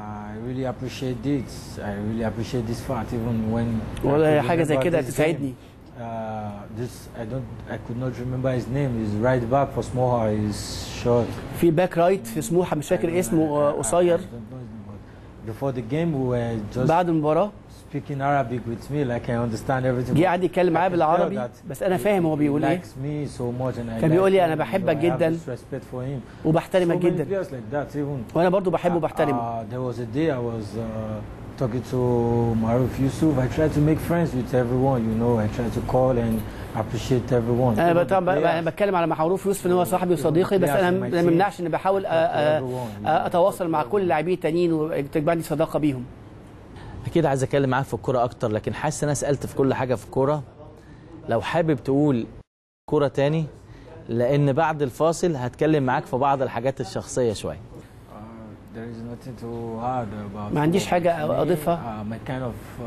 I really appreciate this. I really appreciate this fact even when I والله could حاجه زي remember كده this تسعدني game. Uh, this I don't I could not remember his name. He's right back for Smoha. He's short. في باك رايت في سموحه مش فاكر اسمه آه، I- I- I قصير don't know his name, but Before the game, we were just بعد المباراه speaking Arabic with me, like I understand everything. جه قعد يتكلم معايا I can tell بالعربي that بس انا فاهم هو he بيقول ايه likes me so much and I كان بيقول like لي him, أنا you بحبك know, I have جداً this respect for him. وبحترمك so many جدا players like that, even وانا برضو بحبه وبحترمه Uh, there was a day I was uh, talking to Maruf Yusuf. I try to make friends with everyone, you know. I try to call and appreciate everyone. انا Even the طبعا players, انا بتكلم على معروف يوسف ان هو صاحبي وصديقي بس انا ما يمنعش ان بحاول أ- to أ- everyone, you أ- know. اتواصل مع كل اللاعبين التانيين وتجمعني صداقه بيهم اكيد عايز اتكلم معاك في الكوره اكتر لكن حاسس ان انا سالت في كل حاجه في الكوره لو حابب تقول كوره تاني لان بعد الفاصل هتكلم معاك في بعض الحاجات الشخصيه شويه Uh, there is nothing to add about ما عنديش football. حاجة For me, أضيفها. Uh, my kind of uh,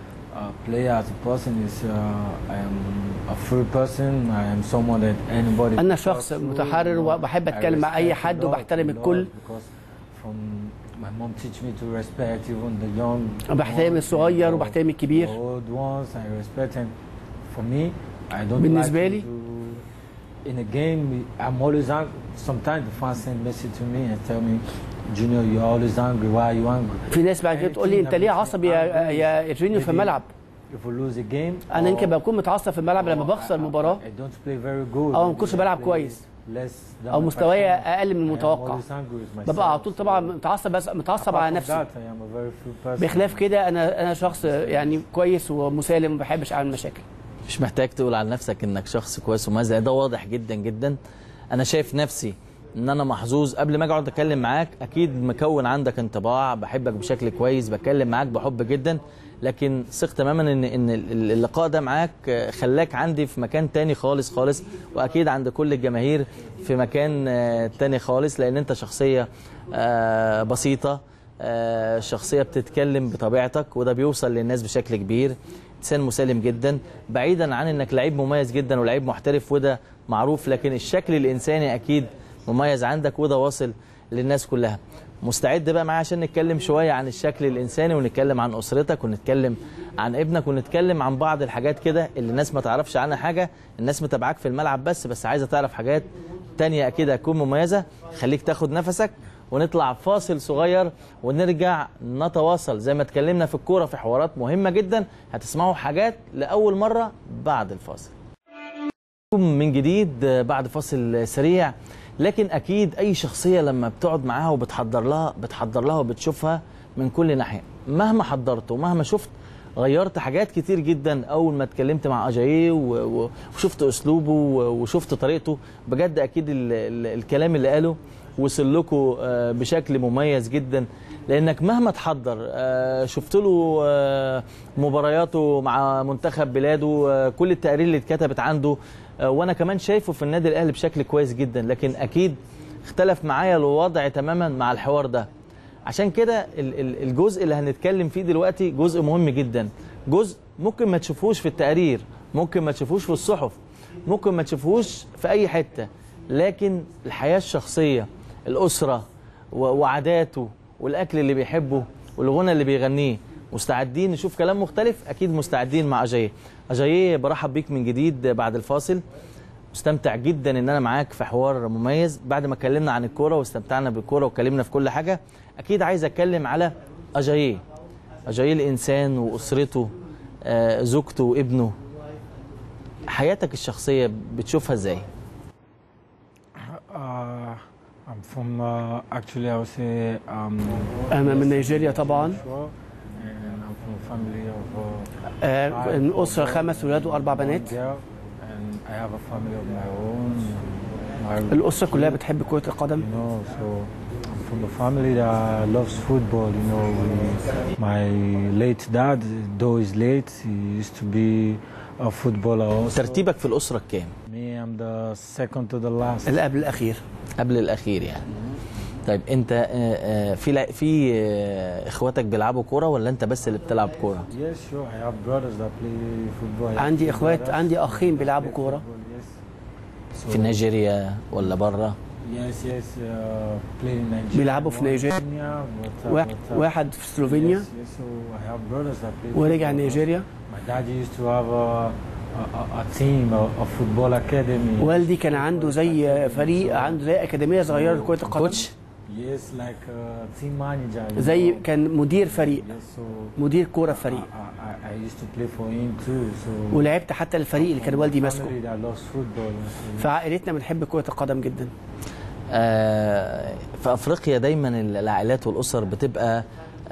uh, player as a person is uh, I am a free person. I am someone that anybody. أنا can talk شخص to, متحرر you know. وبحب I أتكلم مع أي respect حد a lot, وبحترم a lot الكل. because from my mom teach me to respect even the young. بحترم ones, الصغير you know, وبحترم الكبير. the old ones I respect and for me I don't بالنسبة like لي. to do in a game I'm always angry. Sometimes the fans send message to me and tell me, Junior, you're always angry. Why are you angry? في ناس بعد كده تقول لي انت ليه عصبي يا يا جونيور في الملعب If we lose a game, انا or- يمكن بكون متعصب في الملعب لما بخسر I- مباراه I don't play very good. أو ما كنتش Maybe I بلعب play كويس. less than او my مستواي performance. اقل من I am المتوقع always angry with myself. ببقى على طول طبعا متعصب بس متعصب Apart على from نفسي that, I am a very free person. بخلاف كده انا انا شخص يعني كويس ومسالم ما بحبش اعمل مشاكل مش محتاج تقول على نفسك انك شخص كويس ومميز لأن ده واضح جدا جدا انا شايف نفسي ان انا محظوظ قبل ما اجي اقعد اتكلم معاك اكيد مكون عندك انطباع بحبك بشكل كويس بتكلم معاك بحب جدا لكن ثق تماما ان ان اللقاء ده معاك خلاك عندي في مكان تاني خالص خالص واكيد عند كل الجماهير في مكان آه، تاني خالص لان انت شخصيه آه، بسيطه آه، شخصيه بتتكلم بطبيعتك وده بيوصل للناس بشكل كبير انسان مسالم جدا بعيدا عن انك لعيب مميز جدا ولعيب محترف وده معروف لكن الشكل الانساني اكيد مميز عندك وده واصل للناس كلها مستعد بقى معايا عشان نتكلم شويه عن الشكل الانساني ونتكلم عن اسرتك ونتكلم عن ابنك ونتكلم عن بعض الحاجات كده اللي الناس ما تعرفش عنها حاجه الناس متابعاك في الملعب بس بس عايزه تعرف حاجات تانية اكيد هتكون مميزه خليك تاخد نفسك ونطلع فاصل صغير ونرجع نتواصل زي ما اتكلمنا في الكوره في حوارات مهمه جدا هتسمعوا حاجات لاول مره بعد الفاصل من جديد بعد فاصل سريع لكن اكيد اي شخصيه لما بتقعد معاها وبتحضر لها بتحضر لها وبتشوفها من كل ناحيه مهما حضرت ومهما شفت غيرت حاجات كتير جدا اول ما اتكلمت مع اجاييه و- و- وشفت اسلوبه و- وشفت طريقته بجد اكيد ال ال الكلام اللي قاله وصل لكم آه، بشكل مميز جدا لانك مهما تحضر آه، شفت له آه، مبارياته مع منتخب بلاده آه، كل التقارير اللي اتكتبت عنده آه، وانا كمان شايفه في النادي الاهلي بشكل كويس جدا لكن اكيد اختلف معايا الوضع تماما مع الحوار ده عشان كده ال- ال- الجزء اللي هنتكلم فيه دلوقتي جزء مهم جدا جزء ممكن ما تشوفوش في التقارير ممكن ما تشوفوش في الصحف ممكن ما تشوفوش في اي حته لكن الحياه الشخصيه الاسره و- وعاداته والاكل اللي بيحبه والغنى اللي بيغنيه مستعدين نشوف كلام مختلف اكيد مستعدين مع اجاييه اجاييه برحب بيك من جديد بعد الفاصل مستمتع جدا ان انا معاك في حوار مميز بعد ما اتكلمنا عن الكوره واستمتعنا بالكوره واتكلمنا في كل حاجه اكيد عايز اتكلم على اجاييه اجاييه الانسان واسرته آه، زوجته وابنه حياتك الشخصيه بتشوفها ازاي Uh, I'm from uh, actually I would say um, انا من نيجيريا طبعا Joshua, and I'm from a family of uh, آه، من اسره خمس ولاد واربع بنات girl, and I have a family of my own. My, الاسره كلها بتحب كره القدم you know, so I'm from a family that loves football. You know, we, my late dad, though he's late, he used to be a footballer also. ترتيبك في الاسره الكام Me, I'm the second to the last. اللي قبل الاخير قبل الاخير يعني طيب انت آه، آه، في لا- في آه، اخواتك بيلعبوا كوره ولا انت بس اللي بتلعب كوره Yes, sure. I have brothers that play football. I have عندي two اخوات brothers عندي اخين بيلعبوا play كوره football, yes. في نيجيريا ولا بره Yes, yes. Uh, played in Nigeria. بيلعبوا في one in نيجيريا. Kenya, but, uh, واحد, but, uh, واحد في Yes, سلوفينيا yes, so I have brothers that play ورجع football. نيجيريا My dad used to have a, a, a team, a, a football academy. والدي كان عنده زي فريق عنده زي اكاديميه صغيره لكره القدم كوتش Yes, like a team manager. you زي know. كان مدير فريق Yes, so مدير كوره في I, فريق I, I used to play for him too. So ولعبت حتى الفريق اللي كان والدي ماسكه family that loves football. So فعائلتنا بنحب كره القدم جدا آه، في افريقيا دايما العائلات والاسر بتبقى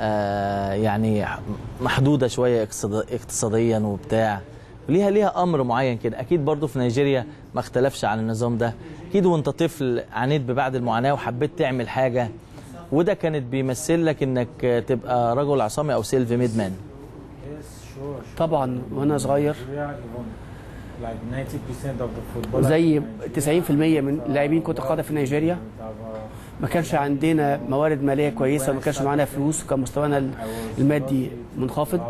آه، يعني محدوده شويه اقتصاد- اقتصاديا وبتاع ليها ليها امر معين كده اكيد برضو في نيجيريا ما اختلفش عن النظام ده اكيد وانت طفل عانيت ببعض المعاناه وحبيت تعمل حاجه وده كانت بيمثل لك انك تبقى رجل عصامي او سيلف ميد مان yes, sure, sure. طبعا وانا صغير Nigeria, even like 90% of the footballers زي in Nigeria 90% من لاعبين كره القدم في نيجيريا have a- ما كانش عندنا موارد ماليه كويسه وما كانش معانا فلوس وكان مستوانا ال- المادي منخفض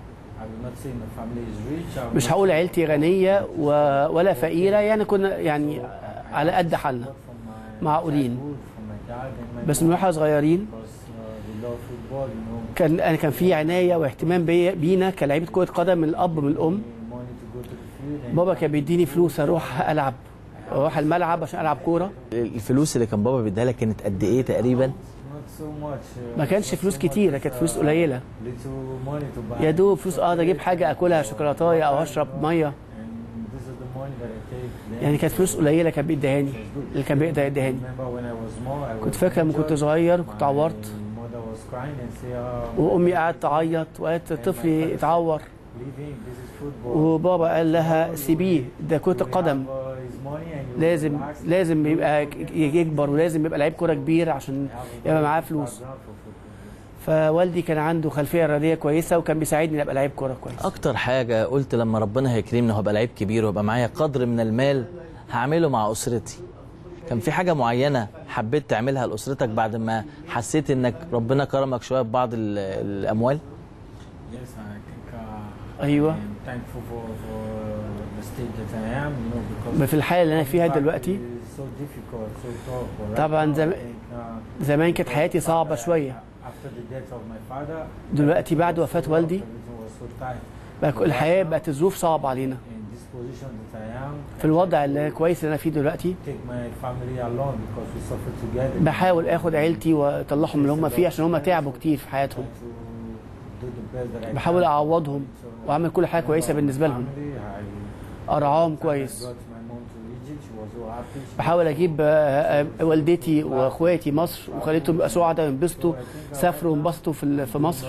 I will not say my family is rich. I will مش not هقول عيلتي غنيه و... ولا fقيره يعني كنا يعني على قد حالنا from my معقولين childhood, from my dad and my بس من mom, واحنا صغيرين because uh, we love football, you know. كان انا كان في عنايه واهتمام بي... بينا كلاعيبه كره قدم من الاب من الام Money to go to the field and بابا كان بيديني فلوس اروح العب اروح الملعب عشان العب كوره الفلوس اللي كان بابا بيديها لك كانت قد ايه تقريبا not so much. Uh, ما كانش فلوس كتيره كانت فلوس قليله little money to buy. يا دوب فلوس اقدر اجيب حاجه اكلها شوكولاتايه او اشرب ميه And this is the money that I take. Then يعني كانت فلوس قليله كان بيديهاني اللي كان بيقدر يديهاني remember when I was small, I كنت was فاكر لما كنت injured. صغير كنت عورت My mother was crying and say, uh, وامي قعدت تعيط وقالت طفلي اتعور leaving, this is football. وبابا قال لها سيبيه ده كره القدم Uh, his money and you لازم relax. لازم يبقى يكبر ولازم يبقى لعيب كوره كبير عشان يبقى معاه فلوس Background for football. فوالدي كان عنده خلفيه رياضيه كويسه وكان بيساعدني إني ابقى لعيب كوره كويس اكتر حاجه قلت لما ربنا هيكرمني وهبقى لعيب كبير وهبقى معايا قدر من المال هعمله مع اسرتي كان في حاجه معينه حبيت تعملها لاسرتك بعد ما حسيت انك ربنا كرمك شويه ببعض ال- الاموال Yes, I think uh, ايوه I'm thankful for, for the state that I am, you know, because في الحاله اللي انا فيها دلوقتي it's so difficult, so tough. Right طبعاً now, زم- I think, uh, زمان كانت حياتي صعبه شويه after the death of my father, دلوقتي بعد وفاه والدي everything was so tight. بقى الحياه بقت الظروف صعبه علينا In this position that I am, في الوضع اللي كويس اللي انا فيه دلوقتي take my family along because we suffer together. بحاول اخد عيلتي واطلعهم من اللي هم فيه عشان هم تعبوا كتير في حياتهم To do the best that I بحاول can. اعوضهم واعمل كل حاجه كويسه بالنسبه لهم Family, I- ارعاهم I كويس brought my mom to Egypt. She was بحاول اجيب آه، آه، والدتي واخواتي مصر وخليتهم يبقوا سعداء وينبسطوا سافروا وانبسطوا في ال- في مصر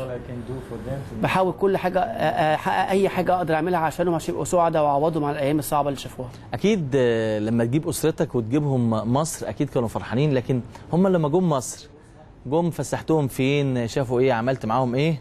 بحاول كل حاجه آه، آه، احقق اي حاجه اقدر اعملها عشانهم عشان يبقوا سعداء واعوضهم على الايام الصعبه اللي شافوها اكيد آه، لما تجيب اسرتك وتجيبهم مصر اكيد كانوا فرحانين لكن هم لما جم مصر جم فسحتهم فين شافوا ايه عملت معاهم ايه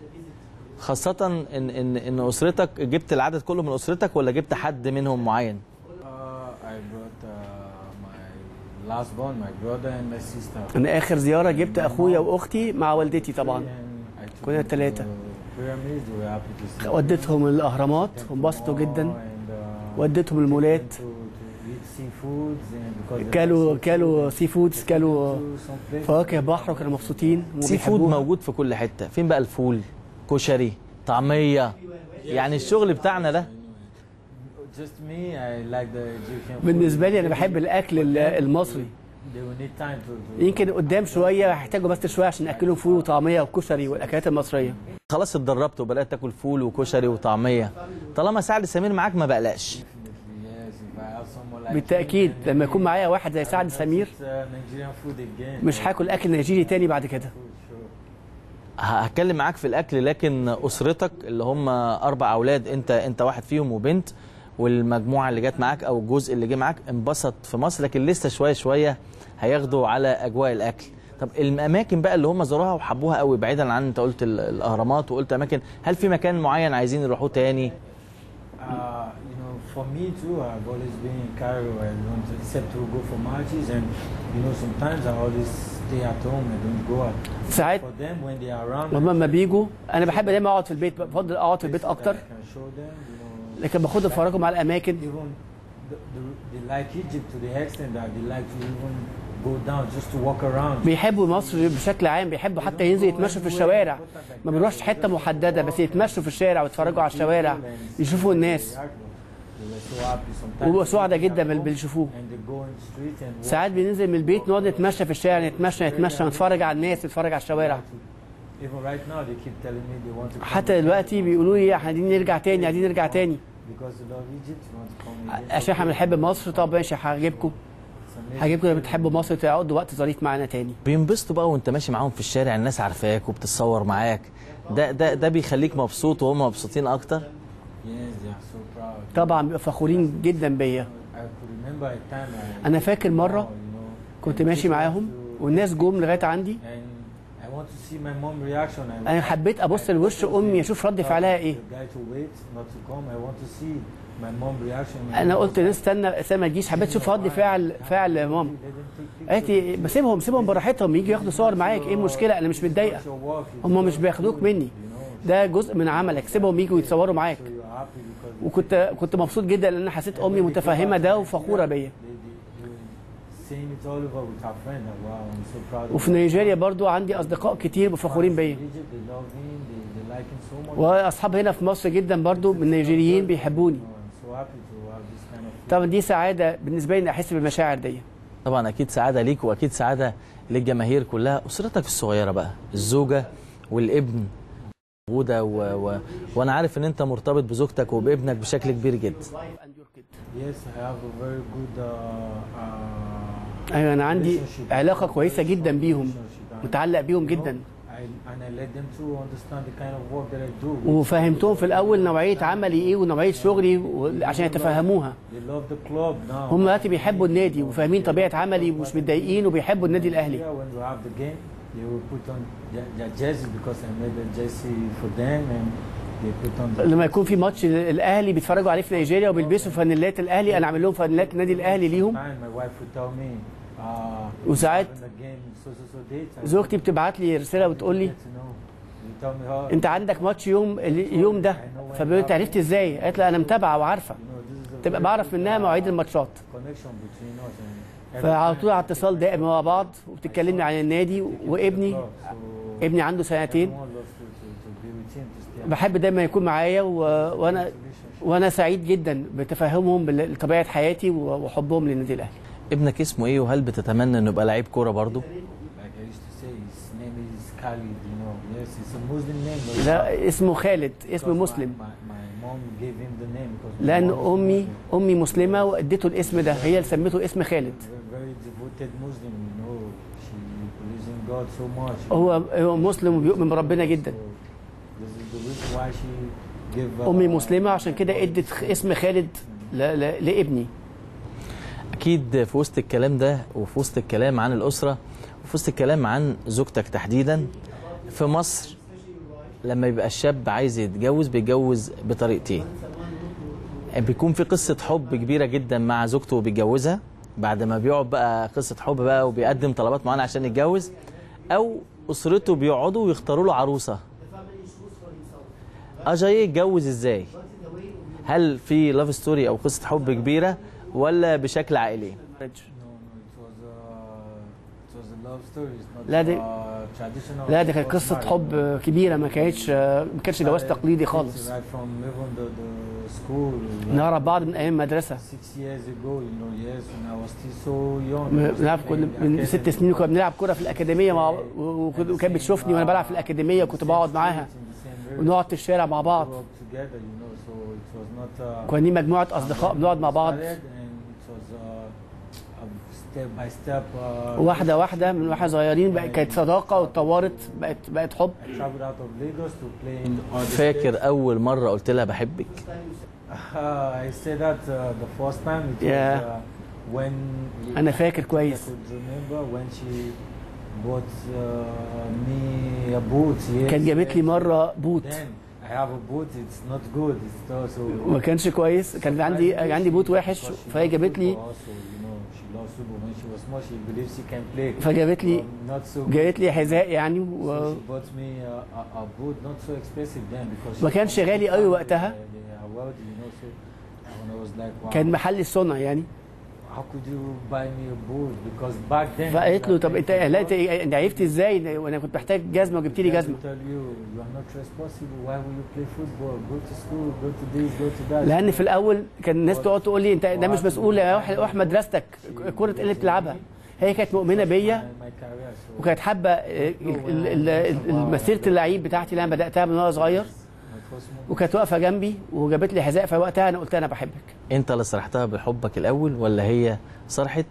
خاصة ان ان ان اسرتك جبت العدد كله من اسرتك ولا جبت حد منهم معين؟ Uh, I brought uh, my last born, my brother and my sister. انا اخر زياره جبت اخويا واختي مع والدتي طبعا And I took كنا them to التلاتة. the pyramids, they were happy to see. وديتهم الاهرامات وانبسطوا جدا And, uh, وديتهم المولات to, to eat seafoods and because they كلوا like كلوا seafood, سي فودز كلوا to some places. فواكه بحر وكانوا مبسوطين سي فود وبيحبوها. موجود في كل حتة فين بقى الفول كشري طعمية يعني الشغل بتاعنا ده Just me, I like the Egyptian food. بالنسبه لي انا بحب الاكل ال- المصري They will need time to, to يمكن قدام شويه هيحتاجوا بس شويه عشان ياكلوا فول وطعميه وكشري والاكلات المصريه خلاص اتدربت وبدأت تاكل فول وكشري وطعمية طالما سعد سمير معاك ما بقلقش yes, if I have someone like بالتاكيد him, then لما يكون معايا واحد زي سعد سمير it's, uh, Nigerian food again. مش هاكل اكل نيجيري تاني بعد كده Sure. هتكلم معاك في الاكل لكن اسرتك اللي هم اربع اولاد انت انت واحد فيهم وبنت والمجموعه اللي جت معاك او الجزء اللي جه معاك انبسط في مصر لكن لسه شويه شويه هياخدوا على اجواء الاكل طب الاماكن بقى اللي هم زاروها وحبوها قوي بعيدا عن انت قلت ال- الاهرامات وقلت اماكن هل في مكان معين عايزين يروحوه تاني Uh, you know, for me too, I've always been in Cairo. I don't except to go for matches, and you know, sometimes I always stay at home. I don't go out. ساعات For them, when they are around, وهم لما بيجوا انا بحب دايما اقعد في البيت بفضل اقعد في البيت places that اكتر I can show them. You know, لكن باخدهم افرجهم على الاماكن even the, the, they like Egypt to the extent that they like to even go down just to walk around. بيحبوا مصر بشكل عام بيحبوا حتى ينزل يتمشوا في الشوارع ما بيروحش حته محدده بس يتمشوا في الشارع ويتفرجوا على الشوارع يشوفوا الناس وبيبقوا سعداء جدا باللي بيشوفوه ساعات بننزل من البيت نقعد نتمشى في الشارع نتمشى نتمشى نتفرج على الناس نتفرج على الشوارع حتى دلوقتي بيقولوا لي احنا عايزين نرجع تاني عايزين نرجع تاني عشان احنا بنحب مصر طب ماشي هجيبكم هجيبكم لما بتحبوا مصر تقعدوا وقت ظريف معانا تاني بينبسطوا بقى وانت ماشي معاهم في الشارع الناس عارفاك وبتتصور معاك ده ده ده بيخليك مبسوط وهم مبسوطين اكتر طبعا بيبقوا فخورين جدا بيا انا فاكر مره كنت ماشي معاهم والناس جم لغايه عندي انا حبيت ابص لوش امي اشوف رد فعلها ايه انا قلت ليه استنى استنى ما تجيش حبيت اشوف رد فعل فعل ماما قالت لي بسيبهم سيبهم براحتهم يجوا ياخدوا صور معاك ايه المشكله انا مش متضايقه هم مش بياخدوك مني ده جزء من عملك سيبهم يجوا يتصوروا معاك وكنت كنت مبسوط جدا لان حسيت امي متفهمه ده وفخوره بيا وفي نيجيريا برضو عندي اصدقاء كتير فخورين بيا واصحاب هنا في مصر جدا برضو من نيجيريين بيحبوني طبعا دي سعاده بالنسبه لي احس بالمشاعر دي طبعا اكيد سعاده ليك واكيد سعاده للجماهير كلها اسرتك الصغيره بقى الزوجه والابن موجوده و... و... وانا عارف ان انت مرتبط بزوجتك وبابنك بشكل كبير جدا ايوه انا عندي علاقه كويسه جدا بيهم متعلق بيهم جدا وفهمتهم في الاول نوعيه عملي ايه ونوعيه شغلي عشان يتفهموها هم دلوقتي بيحبوا النادي وفاهمين طبيعه عملي ومش متضايقين وبيحبوا النادي الاهلي لما يكون في ماتش الاهلي بيتفرجوا عليه في نيجيريا وبيلبسوا فانيلات الاهلي انا اعمل لهم فانيلات النادي الاهلي ليهم وساعات زوجتي بتبعت لي رساله وتقول لي انت عندك ماتش يوم اليوم ده فبيقول انت عرفت ازاي؟ قالت لي انا متابعه وعارفه تبقى بعرف منها مواعيد الماتشات فعلى طول على اتصال دائم مع بعض وبتتكلمني عن النادي وابني ابني عنده سنتين بحب دايما يكون معايا و... وانا وانا سعيد جدا بتفهمهم بطبيعه حياتي وحبهم للنادي الاهلي ابنك اسمه ايه وهل بتتمنى انه يبقى لعيب كوره برضه لا اسمه خالد اسم مسلم mom gave him the name because my لان mom is امي Muslim. امي مسلمه واديته الاسم ده هي اللي سمته اسم خالد Very, very devoted Muslim, you know. She believes in God so much. هو هو مسلم وبيؤمن بربنا جدا So, this is the reason why she gave. uh, امي مسلمه عشان كده ادت خ- اسم خالد ل- ل- لابني اكيد في وسط الكلام ده وفي وسط الكلام عن الاسره وفي وسط الكلام عن زوجتك تحديدا في مصر لما يبقى الشاب عايز يتجوز بيتجوز بطريقتين بيكون في قصه حب كبيره جدا مع زوجته وبيتجوزها بعد ما بيقعد بقى قصه حب بقى وبيقدم طلبات معينه عشان يتجوز او اسرته بيقعدوا ويختاروا له عروسه اجاي اتجوز ازاي هل في لاف ستوري او قصه حب كبيره ولا بشكل عائلي No, no, it was uh, it was a love story. It's not لا، دي- uh, traditional. لا دي كانت court قصه marriage, حب no. كبيره ما كانتش ما كانش جواز تقليدي خالص Right from even the, the school. like نعرف بعض من ايام المدرسه Six years ago, you know, yes, when I was still so young. I م- was بنلعب playing كنا the من ست academy. سنين كنا بنلعب كوره في الاكاديميه مع و- و- وكانت بتشوفني وانا بلعب في الاكاديميه وكنت بقعد معاها ونقعد في الشارع مع بعض together, you know, so it was not. Uh, كنا ليه مجموعه اصدقاء بنقعد مع بعض started and it was uh, a step by step. Uh, واحده واحده من واحنا صغيرين بقى كانت صداقه واتطورت بقت بقت حب I traveled out of Lagos to play in other فاكر اول مره قلت لها بحبك states. Uh, I said that uh, the first time it Yeah. was uh, when انا فاكر I كويس could remember when she bought uh, me a boot. Yes. كانت جابت لي مره بوت Then I have a boot. It's not good. It's also. ما كانش كويس كان عندي عندي بوت وحش فهي جابت لي فجابت لي جابت لي حذاء يعني و... ما كانش غالي قوي وقتها. كان محل الصنع يعني فقالت له طب انت لا انت انت عرفت ازاي وانا كنت محتاج جزمه وجبت لي جزمه لان في الاول كان الناس تقعد تقول لي انت ده مش مسؤول روح روح مدرستك كره ايه اللي بتلعبها هي كانت مؤمنه بيا وكانت حابه ال- ال- ال- مسيره اللعيب بتاعتي اللي انا بداتها من وانا صغير وكانت واقفه جنبي وجابت لي حذاء فوقتها انا قلت انا بحبك انت اللي صرحتها بحبك الاول ولا هي صرحت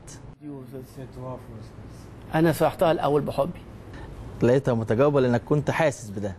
انا صرحتها الاول بحبي لقيتها متجاوبه لانك كنت حاسس بده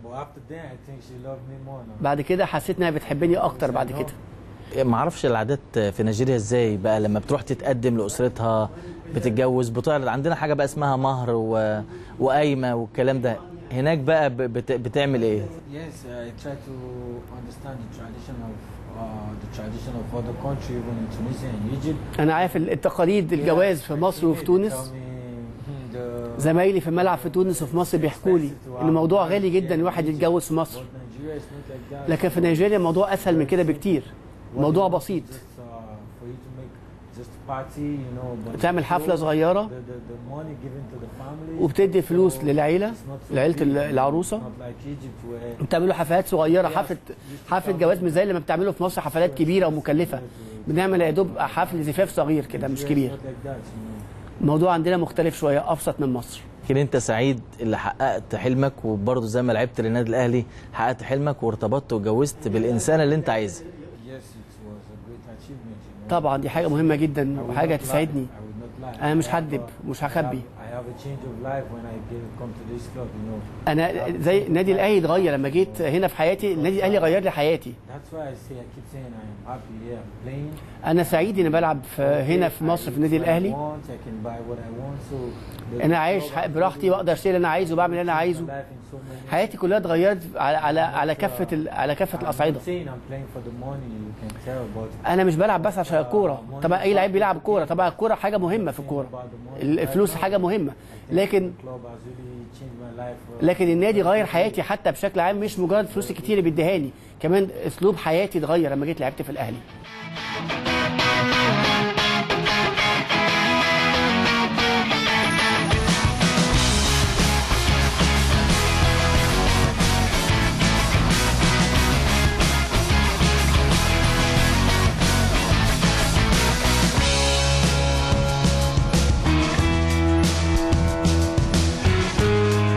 بعد كده حسيت انها بتحبني اكتر بعد كده ما اعرفش العادات في نيجيريا ازاي بقى لما بتروح تتقدم لاسرتها بتتجوز بتعرض عندنا حاجه بقى اسمها مهر و... وقايمه والكلام ده هناك بقى ب- بت... بتعمل ايه Yes, I try to understand the tradition of uh, the tradition of other country, even in Tunisia and Egypt. انا عارف التقاليد الجواز في مصر وفي تونس Tell me, hmm, the- زمايلي في الملعب في تونس وفي مصر بيحكوا لي ان الموضوع غالي جدا الواحد يتجوز في مصر but Nigeria is not like that. لكن في نيجيريا الموضوع اسهل من كده بكتير موضوع بسيط Just, uh, for you to make just party, you know, but تعمل حفله the, صغيره the, the money given to the family. وبتدي فلوس so للعيله it's not so لعيله big, ال- you know, العروسه Not like Egypt where بتعملوا حفلات صغيره حفله حفله جواز مش زي اللي ما بتعملوا في مصر حفلات كبيره ومكلفه بنعمل يا دوب حفل زفاف صغير كده مش Nigeria is كبير not like that, you know. الموضوع عندنا مختلف شويه ابسط من مصر لكن انت سعيد اللي حققت حلمك وبرضه زي ما لعبت للنادي الاهلي حققت حلمك وارتبطت واتجوزت بالانسانه اللي انت عايزها Yes, it was a great achievement, you know. طبعا دي حاجه مهمه جدا وحاجه تسعدني I would not lie. انا مش I have هكذب a- مش I هخبي have- I have a change of life when I get, come to this club, you know. انا زي النادي الاهلي اتغير لما جيت هنا في حياتي النادي الاهلي غير لي حياتي That's why I say I keep saying I am happy here playing. انا سعيد اني بلعب في هنا في مصر في النادي I الاهلي want, I can buy what I want, so the انا عايش club ح- has براحتي really واقدر اشتري اللي انا عايزه وبعمل اللي انا changed my عايزه life in so many حياتي كلها اتغيرت على على على كافه ال- على كافه I'm الاصعده not saying I'm playing for the money, you can tell, but انا مش بلعب بس عشان الكوره طبعا اي لعيب بيلعب كوره طبعا الكوره حاجه مهمه في الكوره الفلوس حاجه مهمه لكن the club has really changed my life. لكن النادي غير حياتي حتى بشكل عام مش مجرد فلوس كتير اللي بيديها لي كمان اسلوب حياتي اتغير لما جيت لعبت في الاهلي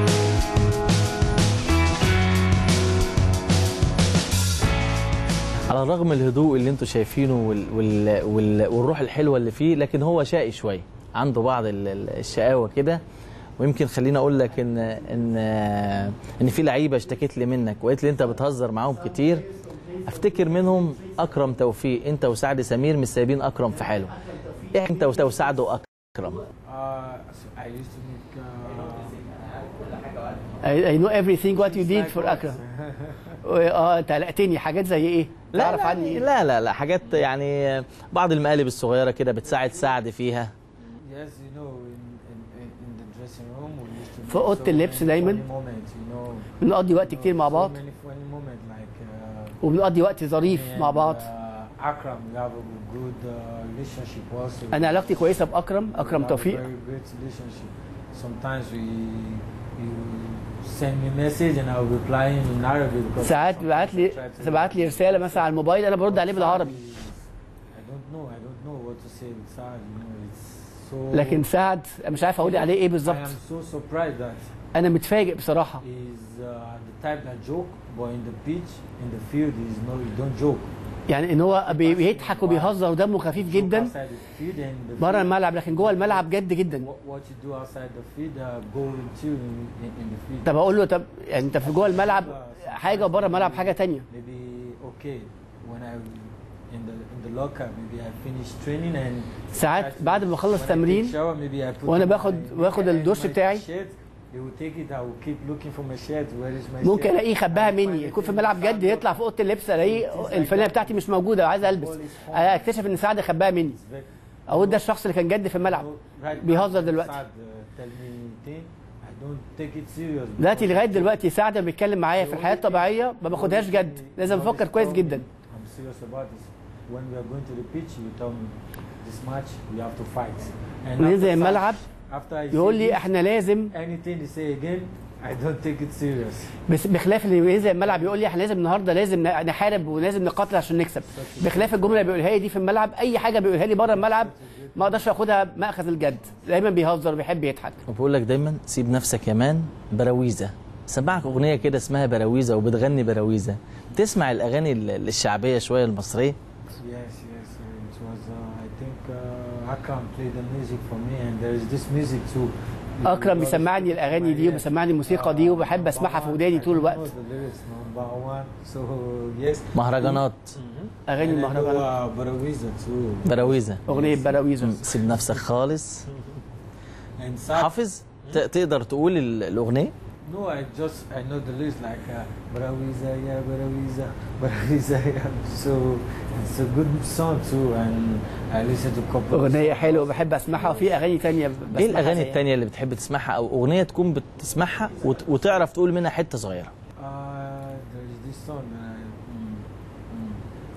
على رغم الهدوء اللي انتوا شايفينه وال... وال... وال... والروح الحلوه اللي فيه لكن هو شقي شويه عنده بعض ال- ال- الشقاوه كده ويمكن خليني اقول لك ان ان ان في لعيبه اشتكت لي منك وقالت لي انت بتهزر معاهم كتير افتكر منهم اكرم توفيق انت وسعد سمير مش سايبين اكرم في حاله ايه انت وسعد واكرم Uh, so I used to make. Uh, I, I know everything what you did for أكرم اه انت قلقتني حاجات زي ايه؟ لا تعرف لا, عني ايه؟ لا لا لا حاجات يعني بعض المقالب الصغيره كده بتساعد سعد فيها yes, you know, in, in, in, in the dressing room, we used to. في make أوضة so اللبس many دايماً. funny moments, you know. بنقضي وقت كتير مع So بعض many funny moments, like. Uh, وبنقضي وقت ظريف me مع and, بعض Uh, Akram, we have a good uh, relationship also. انا علاقتي كويسه باكرم We اكرم have a توفيق Very great relationship. Sometimes we you send me message and I'll reply in Arabic because ساعات sometimes بيبعت لي I try to- بيبعت لي رساله مثلا على الموبايل انا برد عليه بالعربي I don't know. I don't know what to say with Saad. You know, it's so. لكن سعد مش عارف اقول عليه ايه I بالظبط am so surprised that انا متفاجئ بصراحه he's uh, the type that joke, but in the pitch, in the field, he's no, he don't joke. يعني ان هو بي- بيضحك وبيهزر ودمه خفيف Joke جدا outside the field and the بره field, الملعب لكن جوه الملعب جد جدا What, what you do outside the field, uh, go into in, in, in the field. طب اقول له طب يعني انت في جوه الملعب حاجه وبره الملعب حاجه تانية maybe okay when I in the in the locker maybe I finish training and ساعات بعد ما بخلص when I take تمرين shower, maybe I put وأنا my- باخد- باخد my الدش بتاعي. shirt. They will take it. I will keep looking for my shirt. Where is my ممكن shirt? الاقيه خباها I مني find يكون it في in الملعب the جد sand. يطلع في اوضه اللبس الاقيه الفانله بتاعتي مش موجوده وعايز البس اكتشف ان سعد خباها مني It's very- اقول ده الشخص اللي كان جد في الملعب Right now, بيهزر دلوقتي. Saad, uh, tell me thing. I don't take it serious. دلوقتي because لغايه دلوقتي سعد لما بيتكلم معايا في الحياه الطبيعيه ما باخدهاش جد لازم افكر كويس جدا I'm serious about this. When we are going to the pitch, you tell me this match we have to fight. And وننزل after الملعب such- after I يقول say لي this, احنا لازم anything they say again, I don't take it serious. بس بخلاف اللي بينزل الملعب يقول لي احنا لازم النهارده لازم نحارب ولازم نقاتل عشان نكسب بخلاف الجمله اللي بيقولها لي دي في الملعب اي حاجه بيقولها لي بره الملعب ما اقدرش اخدها ماخذ الجد دايما بيهزر وبيحب يضحك وبقول لك دايما سيب نفسك يا مان براويزه سمعك اغنيه كده اسمها براويزه وبتغني براويزه تسمع الاغاني ال- الشعبيه شويه المصريه Yes, yes. uh, It was, uh, I think, uh, Akram played the music for me, and there is this music too. اكرم بيسمعني الاغاني دي وبيسمعني الموسيقى دي وبحب اسمعها في وداني طول الوقت So yes. مهرجانات اغاني And I know, المهرجانات uh, Barawiza too. براويزه اغنيه براويزو سيب نفسك خالص And Saad, حافظ ت- تقدر تقول ال- الاغنيه no, I just I know the lyrics like uh, Barawiza, yeah, Barawiza, Barawiza, yeah. So it's a good song too, and I listen to couple. of اغنيه songs. حلوه وبحب اسمعها وفي اغاني تانية بسمعها ايه الاغاني زيها. التانية اللي بتحب تسمعها او اغنيه تكون بتسمعها وت- وتعرف تقول منها حته صغيره Uh, there is this song that I, mm, mm,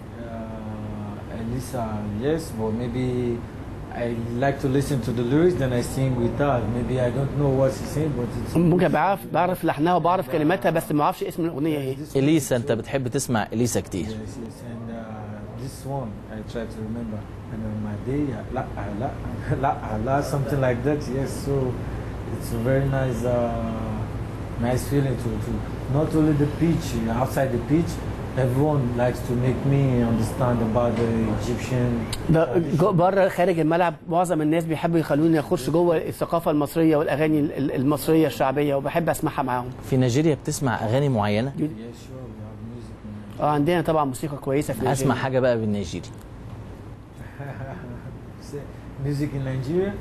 uh, Elisa, yes, but maybe I like to listen to the lyrics, then I sing with her. Maybe I don't know what she's saying, but it's. ممكن بعرف بعرف لحنها وبعرف كلماتها بس ما اعرفش اسم الاغنيه ايه This one اليسا is انت so- بتحب تسمع اليسا كتير Yes, yes, and uh, this one I try to remember. And on my day, la la la la something like that. Yes, so it's a very nice, uh, nice feeling to, to not only the pitch, outside the pitch, everyone likes to make me understand about the Egyptian. ده جو- بره خارج الملعب معظم الناس بيحبوا يخلوني اخش جوه الثقافه المصريه والاغاني ال- ال- المصريه الشعبيه وبحب اسمعها معاهم في نيجيريا بتسمع اغاني معينه Yes, sure, we have music. in اه عندنا طبعا موسيقى كويسه في اسمع نيجيريا. حاجه بقى بالنيجيري Say, music in Nigeria?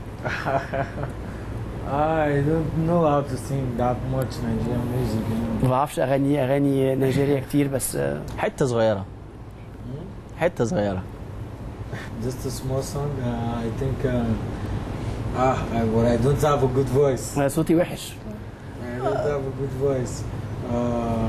I don't know how to sing that much Nigerian music. You know. ما بعرفش اغاني اغاني نيجيريا كتير بس آه، حته صغيره حته صغيره Just a small song. Uh, I think. Uh, ah, I, but I don't have a good voice. أنا صوتي وحش I don't have a good voice. Uh,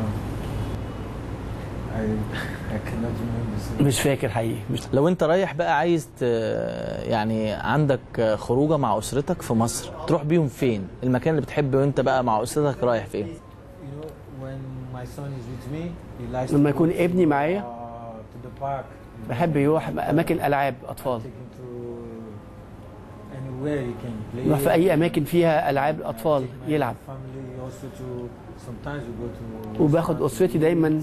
I I cannot remember. So. مش فاكر حقيقي مش لو انت رايح بقى عايز ت... يعني عندك خروجه مع اسرتك في مصر تروح بيهم فين المكان اللي بتحب وانت بقى مع اسرتك رايح فين You know, when my son is with me, he likes لما to يكون go ابني to, معايا، uh, to the park. you know. بحب يروح اماكن العاب اطفال Take him to anywhere he can play. يروح في اي اماكن فيها العاب الاطفال Take my يلعب family also to sometimes we go to وباخد أسرتي دايماً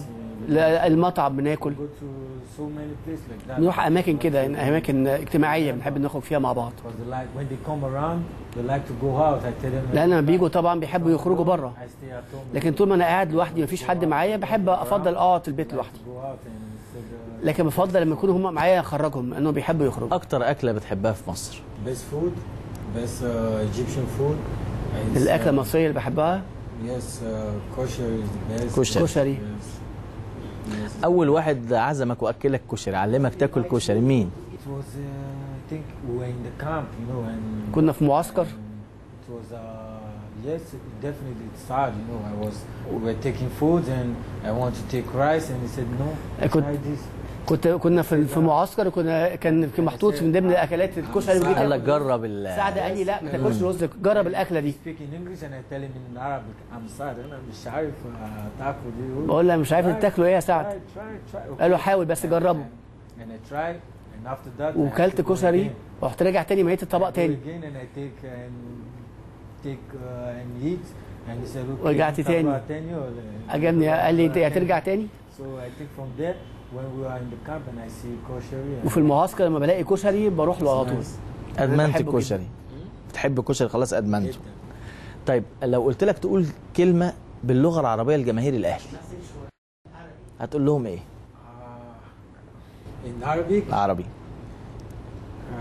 لا، المطعم بناكل go to so many places like that. نروح اماكن كده اماكن اجتماعيه بنحب نخرج فيها مع بعض Because they like when they come around, they like to go out. I tell them. لان لما بيجوا طبعا بيحبوا يخرجوا بره I stay at home. لكن طول ما انا قاعد لوحدي مفيش حد معايا بحب افضل اقعد في البيت I like لوحدي to go out and instead, uh, لكن بفضل لما يكونوا هم معايا اخرجهم لانهم بيحبوا يخرجوا اكتر اكله بتحبها في مصر best food, best uh, Egyptian food. is, الاكله uh, المصريه اللي بحبها Yes, uh, kosher is the best. كشري. كشري Yes. Yes. اول واحد عزمك واكلك كشري علمك تاكل كشري مين It was, uh, I think, we were in the camp, you know, and كنا في معسكر it was, uh, yes, definitely it's hard, you know. I was, we were taking food and I want to take rice, and he said, no, I could- try this. كنت كنا في في معسكر وكنا كان كان محطوط من ضمن الاكلات الكشري ودي قال لك كانت- جرب ال سعد قال لي لا ما تاكلش رز جرب الاكله دي Speak in English and I tell him in Arabic, I'm sad, أنا مش عارف uh, تاكل دي. بقول له مش عارف انت تاكله ايه يا سعد Try, try, try. قال له حاول بس جربه And I tried, and after that, I وكلت had to go كشري again. ورحت راجع تاني ميت الطبق Go تاني again and I take and take uh, and eat. And he said, okay, ورجعت أنت تاني. بقى تاني ولا- عجبني قال لي انت هترجع تاني So I think from there, when we are in the camp and I see kosher. and- وفي المعسكر لما بلاقي كشري بروح له على طول ادمنت بحبه الكشري بتحب الكشري خلاص ادمنته جداً. طيب لو قلت لك تقول كلمه باللغه العربيه لجماهير الاهلي هتقول لهم ايه Uh, in Arabic, عربي uh,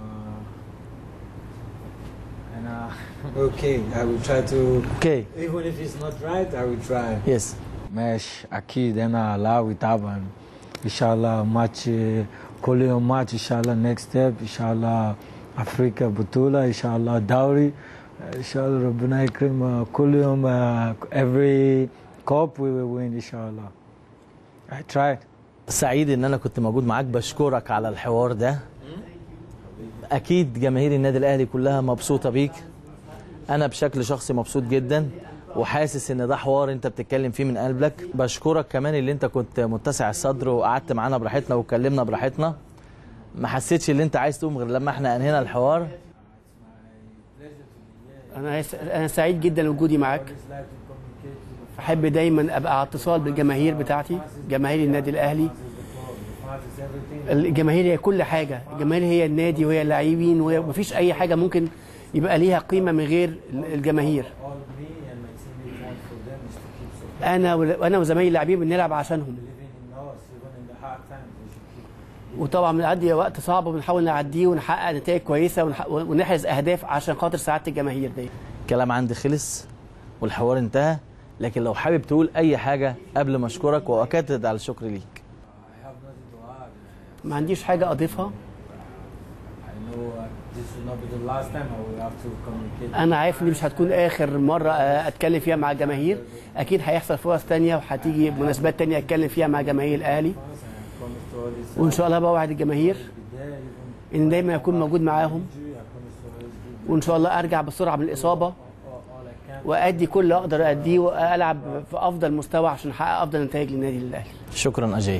and uh, okay, I will try to. اوكي Even if it's not right, I will try. يس ماشي اكيد انا علاوي طبعا ان شاء الله ماتش كل يوم ماتش ان شاء الله نيكست ستيب ان شاء الله افريقيا بطوله ان شاء الله دوري ان شاء الله ربنا يكرم كل يوم uh, every cup we will win ان شاء الله I tried سعيد ان انا كنت موجود معاك بشكرك على الحوار ده اكيد جماهير النادي الاهلي كلها مبسوطه بيك انا بشكل شخصي مبسوط جدا وحاسس ان ده حوار انت بتتكلم فيه من قلبك بشكرك كمان اللي انت كنت متسع الصدر وقعدت معانا براحتنا واتكلمنا براحتنا ما حسيتش اللي انت عايز تقوم غير لما احنا انهينا الحوار انا انا سعيد جدا وجودي معاك احب دايما ابقى على اتصال بالجماهير بتاعتي جماهير النادي الاهلي الجماهير هي كل حاجه الجماهير هي النادي وهي اللاعبين وهي مفيش اي حاجه ممكن يبقى ليها قيمه من غير الجماهير all me and my teammates want for them is to keep انا وانا وزمايلي اللاعبين بنلعب عشانهم believing in us even in the hard times we should keep وطبعا بنعدي وقت صعب وبنحاول نعديه ونحقق نتائج كويسه ونح- ونحرز اهداف عشان خاطر سعاده الجماهير دي كلام عندي خلص والحوار انتهى لكن لو حابب تقول اي حاجه قبل ما اشكرك واكدد على الشكر ليك I have nothing to add ما عنديش حاجه اضيفها I know uh, this will not be the last time I will have to communicate. انا عارف ان مش هتكون اخر مره آه، اتكلم فيها مع الجماهير اكيد هيحصل فرص تانية وهتيجي مناسبات تانية اتكلم فيها مع جماهير الاهلي I promise to always uh, وان شاء الله بوعد الجماهير be there even ان دايما اكون موجود معاهم injury. I promise to always be وان شاء الله ارجع بسرعه من الاصابه all, all I can. وادي كل اللي اقدر اديه والعب في افضل مستوى عشان احقق افضل نتائج للنادي الاهلي شكرا اجاي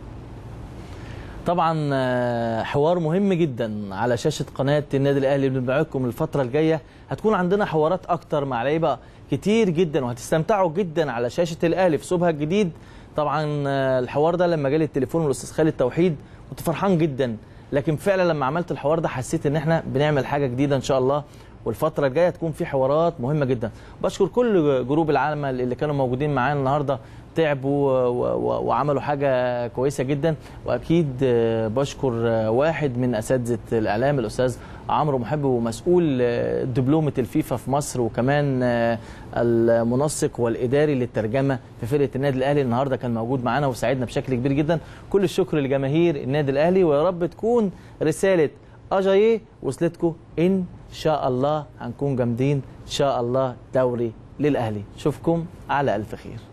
طبعا آه، حوار مهم جدا على شاشه قناه النادي الاهلي اللي بنبعدكم الفتره الجايه هتكون عندنا حوارات اكتر مع لعيبه كتير جدا وهتستمتعوا جدا على شاشه الاهلي في سوبها الجديد طبعا آه، الحوار ده لما جالي التليفون من الاستاذ خالد توحيد كنت فرحان جدا لكن فعلا لما عملت الحوار ده حسيت ان احنا بنعمل حاجه جديده ان شاء الله والفتره الجايه تكون في حوارات مهمه جدا بشكر كل جروب العمل اللي كانوا موجودين معانا النهارده تعبوا و- و- وعملوا حاجه كويسه جدا واكيد آه، بشكر آه، واحد من اساتذه الاعلام الاستاذ عمرو محب ومسؤول آه، دبلومه الفيفا في مصر وكمان آه، المنسق والاداري للترجمه في فرقه النادي الاهلي النهارده كان موجود معانا وساعدنا بشكل كبير جدا كل الشكر لجماهير النادي الاهلي ويا رب تكون رساله اجاييه وصلتكم ان شاء الله هنكون جامدين ان شاء الله دوري للاهلي اشوفكم على الف خير